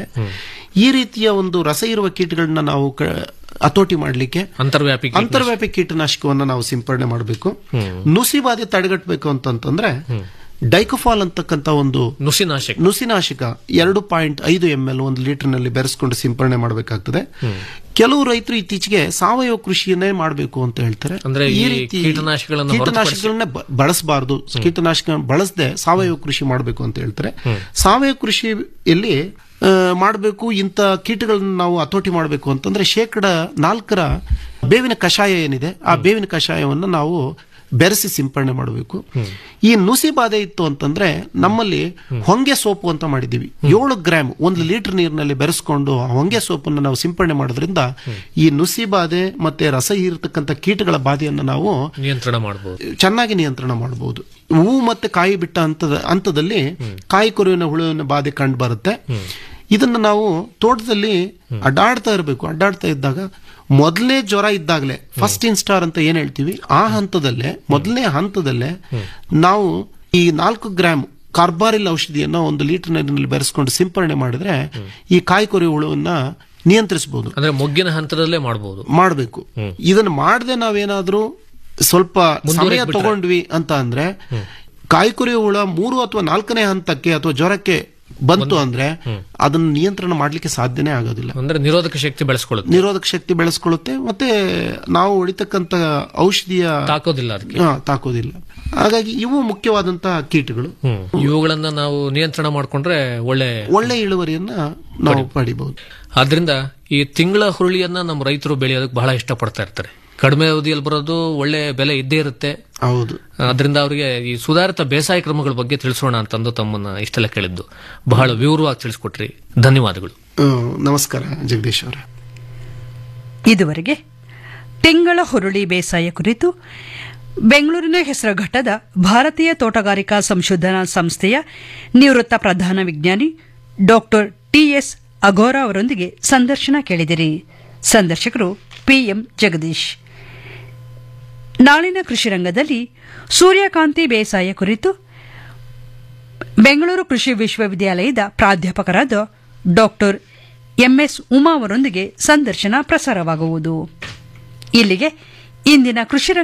ಈ ರೀತಿಯ ಒಂದು ರಸ ಇರುವ ಕೀಟಗಳನ್ನ ನಾವು ಕ- ಹತೋಟಿ ಮಾಡಲಿಕ್ಕೆ ಅಂತರ್ವ್ಯಾಪಿ ಕೀಟನಾಶಕ. ಅಂತರ್ವ್ಯಾಪಿ ಕೀಟನಾಶಕವನ್ನ ನಾವು ಸಿಂಪರಣೆ ಮಾಡಬೇಕು ನುಸಿ ಬಾಧೆ ತಡೆಗಟ್ಟಬೇಕು ಅಂತಂತಂದ್ರೆ ಡೈಕೋಫಾಲ್ ಅಂತಕ್ಕಂತ ಒಂದು ನುಸಿನಾಶಕ ನುಸಿನಾಶಕ ಎರಡು ಪಾಯಿಂಟ್ ಐದು ಎಂ ಎಲ್ ಒಂದು ಲೀಟರ್ ನಲ್ಲಿ ಬೆರೆಸ್ಕೊಂಡು ಸಿಂಪರಣೆ ಮಾಡಬೇಕಾಗ್ತದೆ ಕೆಲವು ರೈತರು ಇತ್ತೀಚೆಗೆ ಸಾವಯವ ಕೃಷಿಯನ್ನೇ ಮಾಡಬೇಕು ಅಂತ ಹೇಳ್ತಾರೆ ಅಂದ್ರೆ ಈ ಈ ರೀತಿ ಕೀಟನಾಶಕಗಳನ್ನ ಕೀಟನಾಶಕಗಳನ್ನ ಬ- ಬಳಸಬಾರದು ಕೀಟನಾಶಕ ಬಳಸದೆ ಸಾವಯವ ಕೃಷಿ ಮಾಡಬೇಕು ಅಂತ ಹೇಳ್ತಾರೆ ಸಾವಯವ ಕೃಷಿಯಲ್ಲಿ ಮಾಡಬೇಕು ಇಂಥ ಕೀಟಗಳನ್ನ ನಾವು ಹತೋಟಿ ಮಾಡಬೇಕು ಅಂತಂದ್ರೆ ಶೇಕಡ ನಾಲ್ಕರ ಬೇವಿನ ಕಷಾಯ ಏನಿದೆ ಆ ಬೇವಿನ ಕಷಾಯವನ್ನು ನಾವು ಬೆರೆಸಿ ಸಿಂಪರಣೆ ಮಾಡಬೇಕು ಈ ನುಸಿ ಬಾಧೆ ಇತ್ತು ಅಂತಂದ್ರೆ ನಮ್ಮಲ್ಲಿ ಹೊಂಗೆ ಸೋಪು ಅಂತ ಮಾಡಿದೀವಿ ಏಳು ಗ್ರಾಮ್ ಒಂದು ಲೀಟರ್ ನೀರಿನಲ್ಲಿ ಬೆರೆಸ್ಕೊಂಡು ಆ ಹೊಂಗೆ ಸೋಪನ್ನು ನಾವು ಸಿಂಪರಣೆ ಮಾಡೋದ್ರಿಂದ ಈ ನುಸಿ ಬಾಧೆ ಮತ್ತೆ ರಸ ಹೀರತಕ್ಕಂಥ ಕೀಟಗಳ ಬಾಧೆಯನ್ನು ನಾವು ನಿಯಂತ್ರಣ ಮಾಡಬಹುದು ಚೆನ್ನಾಗಿ ನಿಯಂತ್ರಣ ಮಾಡಬಹುದು ಹೂವು ಮತ್ತೆ ಕಾಯಿ ಬಿಟ್ಟ ಹಂತದ ಹಂತದಲ್ಲಿ ಕಾಯಿ ಕೊರುವಿನ ಹುಳುವಿನ ಬಾಧೆ ಕಂಡು ಬರುತ್ತೆ ಇದನ್ನ ನಾವು ತೋಟದಲ್ಲಿ ಅಡ್ಡಾಡ್ತಾ ಇರಬೇಕು ಅಡ್ಡಾಡ್ತಾ ಇದ್ದಾಗ ಮೊದಲನೇ ಜ್ವರ ಇದ್ದಾಗಲೇ ಫಸ್ಟ್ ಇನ್ಸ್ಟಾರ್ ಅಂತ ಏನ್ ಹೇಳ್ತೀವಿ ಆ ಹಂತದಲ್ಲೇ ಮೊದಲನೇ ಹಂತದಲ್ಲೇ ನಾವು ಈ ನಾಲ್ಕು ಗ್ರಾಮ್ ಕಾರ್ಬಾರಿಲ್ ಔಷಧಿಯನ್ನ ಒಂದು ಲೀಟರ್ ನೀರಿನಲ್ಲಿ ಬೆರೆಸ್ಕೊಂಡು ಸಿಂಪರಣೆ ಮಾಡಿದ್ರೆ ಈ ಕಾಯಿ ಕೊರೆ ಹುಳುವನ್ನ ನಿಯಂತ್ರಿಸಬಹುದು ಅಂದ್ರೆ ಮೊಗ್ಗಿನ ಹಂತದಲ್ಲೇ ಮಾಡಬಹುದು ಮಾಡಬೇಕು ಇದನ್ನ ಮಾಡದೆ ನಾವೇನಾದ್ರೂ ಸ್ವಲ್ಪ ಸಮಯ ಮುಂದುವರಿಸ್ಬಿಟ್ರೆ? ತಗೊಂಡ್ವಿ ಅಂತ ಅಂದ್ರೆ ಕಾಯಿಕುರಿ ಹುಳ ಮೂರು ಅಥವಾ ನಾಲ್ಕನೇ ಹಂತಕ್ಕೆ ಅಥವಾ ಜ್ವರಕ್ಕೆ ಬಂತು ಅಂದ್ರೆ ಅದನ್ನ ನಿಯಂತ್ರಣ ಮಾಡ್ಲಿಕ್ಕೆ ಸಾಧ್ಯನೇ ಆಗೋದಿಲ್ಲ ಅಂದ್ರೆ ನಿರೋಧಕ ಶಕ್ತಿ ಬೆಳೆಸ್ಕೊಳ್ಳುತ್ತೆ ನಿರೋಧಕ ಶಕ್ತಿ ಬೆಳೆಸ್ಕೊಳ್ಳುತ್ತೆ ಮತ್ತೆ ನಾವು ಹೊಡಿತಕ್ಕಂತ ಔಷಧಿಯ ತಾಕೋದಿಲ್ಲ ಅದಕ್ಕೆ ಹಾ, ತಾಕೋದಿಲ್ಲ ಹಾಗಾಗಿ ಇವು ಮುಖ್ಯವಾದಂತಹ ಕೀಟಗಳು ಇವುಗಳನ್ನ ನಾವು ನಿಯಂತ್ರಣ ಮಾಡ್ಕೊಂಡ್ರೆ ಒಳ್ಳೆ ಒಳ್ಳೆ ಇಳುವರಿಯನ್ನ ನಾವು ಪಡಿಬಹುದು ಆದ್ರಿಂದ ಈ ತಿಂಗಳ ಹುರುಳಿಯನ್ನ ನಮ್ಮ ರೈತರು ಬೆಳೆಯೋದಕ್ಕೆ ಬಹಳ ಇಷ್ಟಪಡ್ತಾ ಇರ್ತಾರೆ ಕಡಿಮೆ ಅವಧಿಯಲ್ಲಿ ಬರೋದು ಒಳ್ಳೆ ಬೆಲೆ ಇದ್ದೇ ಇರುತ್ತೆ ಹೌದು ಅದರಿಂದ ಅವರಿಗೆ ಈ ಸುಧಾರಿತ ಬೇಸಾಯ ಕ್ರಮಗಳ ಬಗ್ಗೆ ತಿಳಿಸೋಣ ಅಂತಂದು ತಮ್ಮನ್ನ ಇಷ್ಟೆಲ್ಲ ಕೇಳಿದ್ದು ಬಹಳ ವಿವರವಾಗಿ ತಿಳಿಸ್ಕೊಟ್ರಿ ಧನ್ಯವಾದಗಳು ಹ್ಮ್, ನಮಸ್ಕಾರ ಜಗದೀಶ್ ಅವರೇ ಇದುವರೆಗೆ ತಿಂಗಳ ಹುರುಳಿ ಬೇಸಾಯ ಕುರಿತು ಬೆಂಗಳೂರಿನ ಹೆಸರುಘಟ್ಟದ ಭಾರತೀಯ ತೋಟಗಾರಿಕಾ ಸಂಶೋಧನಾ ಸಂಸ್ಥೆಯ ನಿವೃತ್ತ ಪ್ರಧಾನ ವಿಜ್ಞಾನಿ ಡಾಕ್ಟರ್ ಟಿಎಸ್ ಅಘೋರ ಅವರೊಂದಿಗೆ ಸಂದರ್ಶನ ಕೇಳಿದಿರಿ ಸಂದರ್ಶಕರು ಪಿಎಂ ಜಗದೀಶ್ ನಾಳಿನ ಕೃಷಿ ರಂಗದಲ್ಲಿ ಸೂರ್ಯಕಾಂತಿ ಬೇಸಾಯ ಕುರಿತು ಬೆಂಗಳೂರು ಕೃಷಿ ವಿಶ್ವವಿದ್ಯಾಲಯದ ಪ್ರಾಧ್ಯಾಪಕರಾದ ಡಾಕ್ಟರ್ ಎಂಎಸ್ ಉಮಾ ಅವರೊಂದಿಗೆ ಸಂದರ್ಶನ ಪ್ರಸಾರವಾಗುವುದು ಇಲ್ಲಿಗೆ ಇಂದಿನ ಕೃಷಿ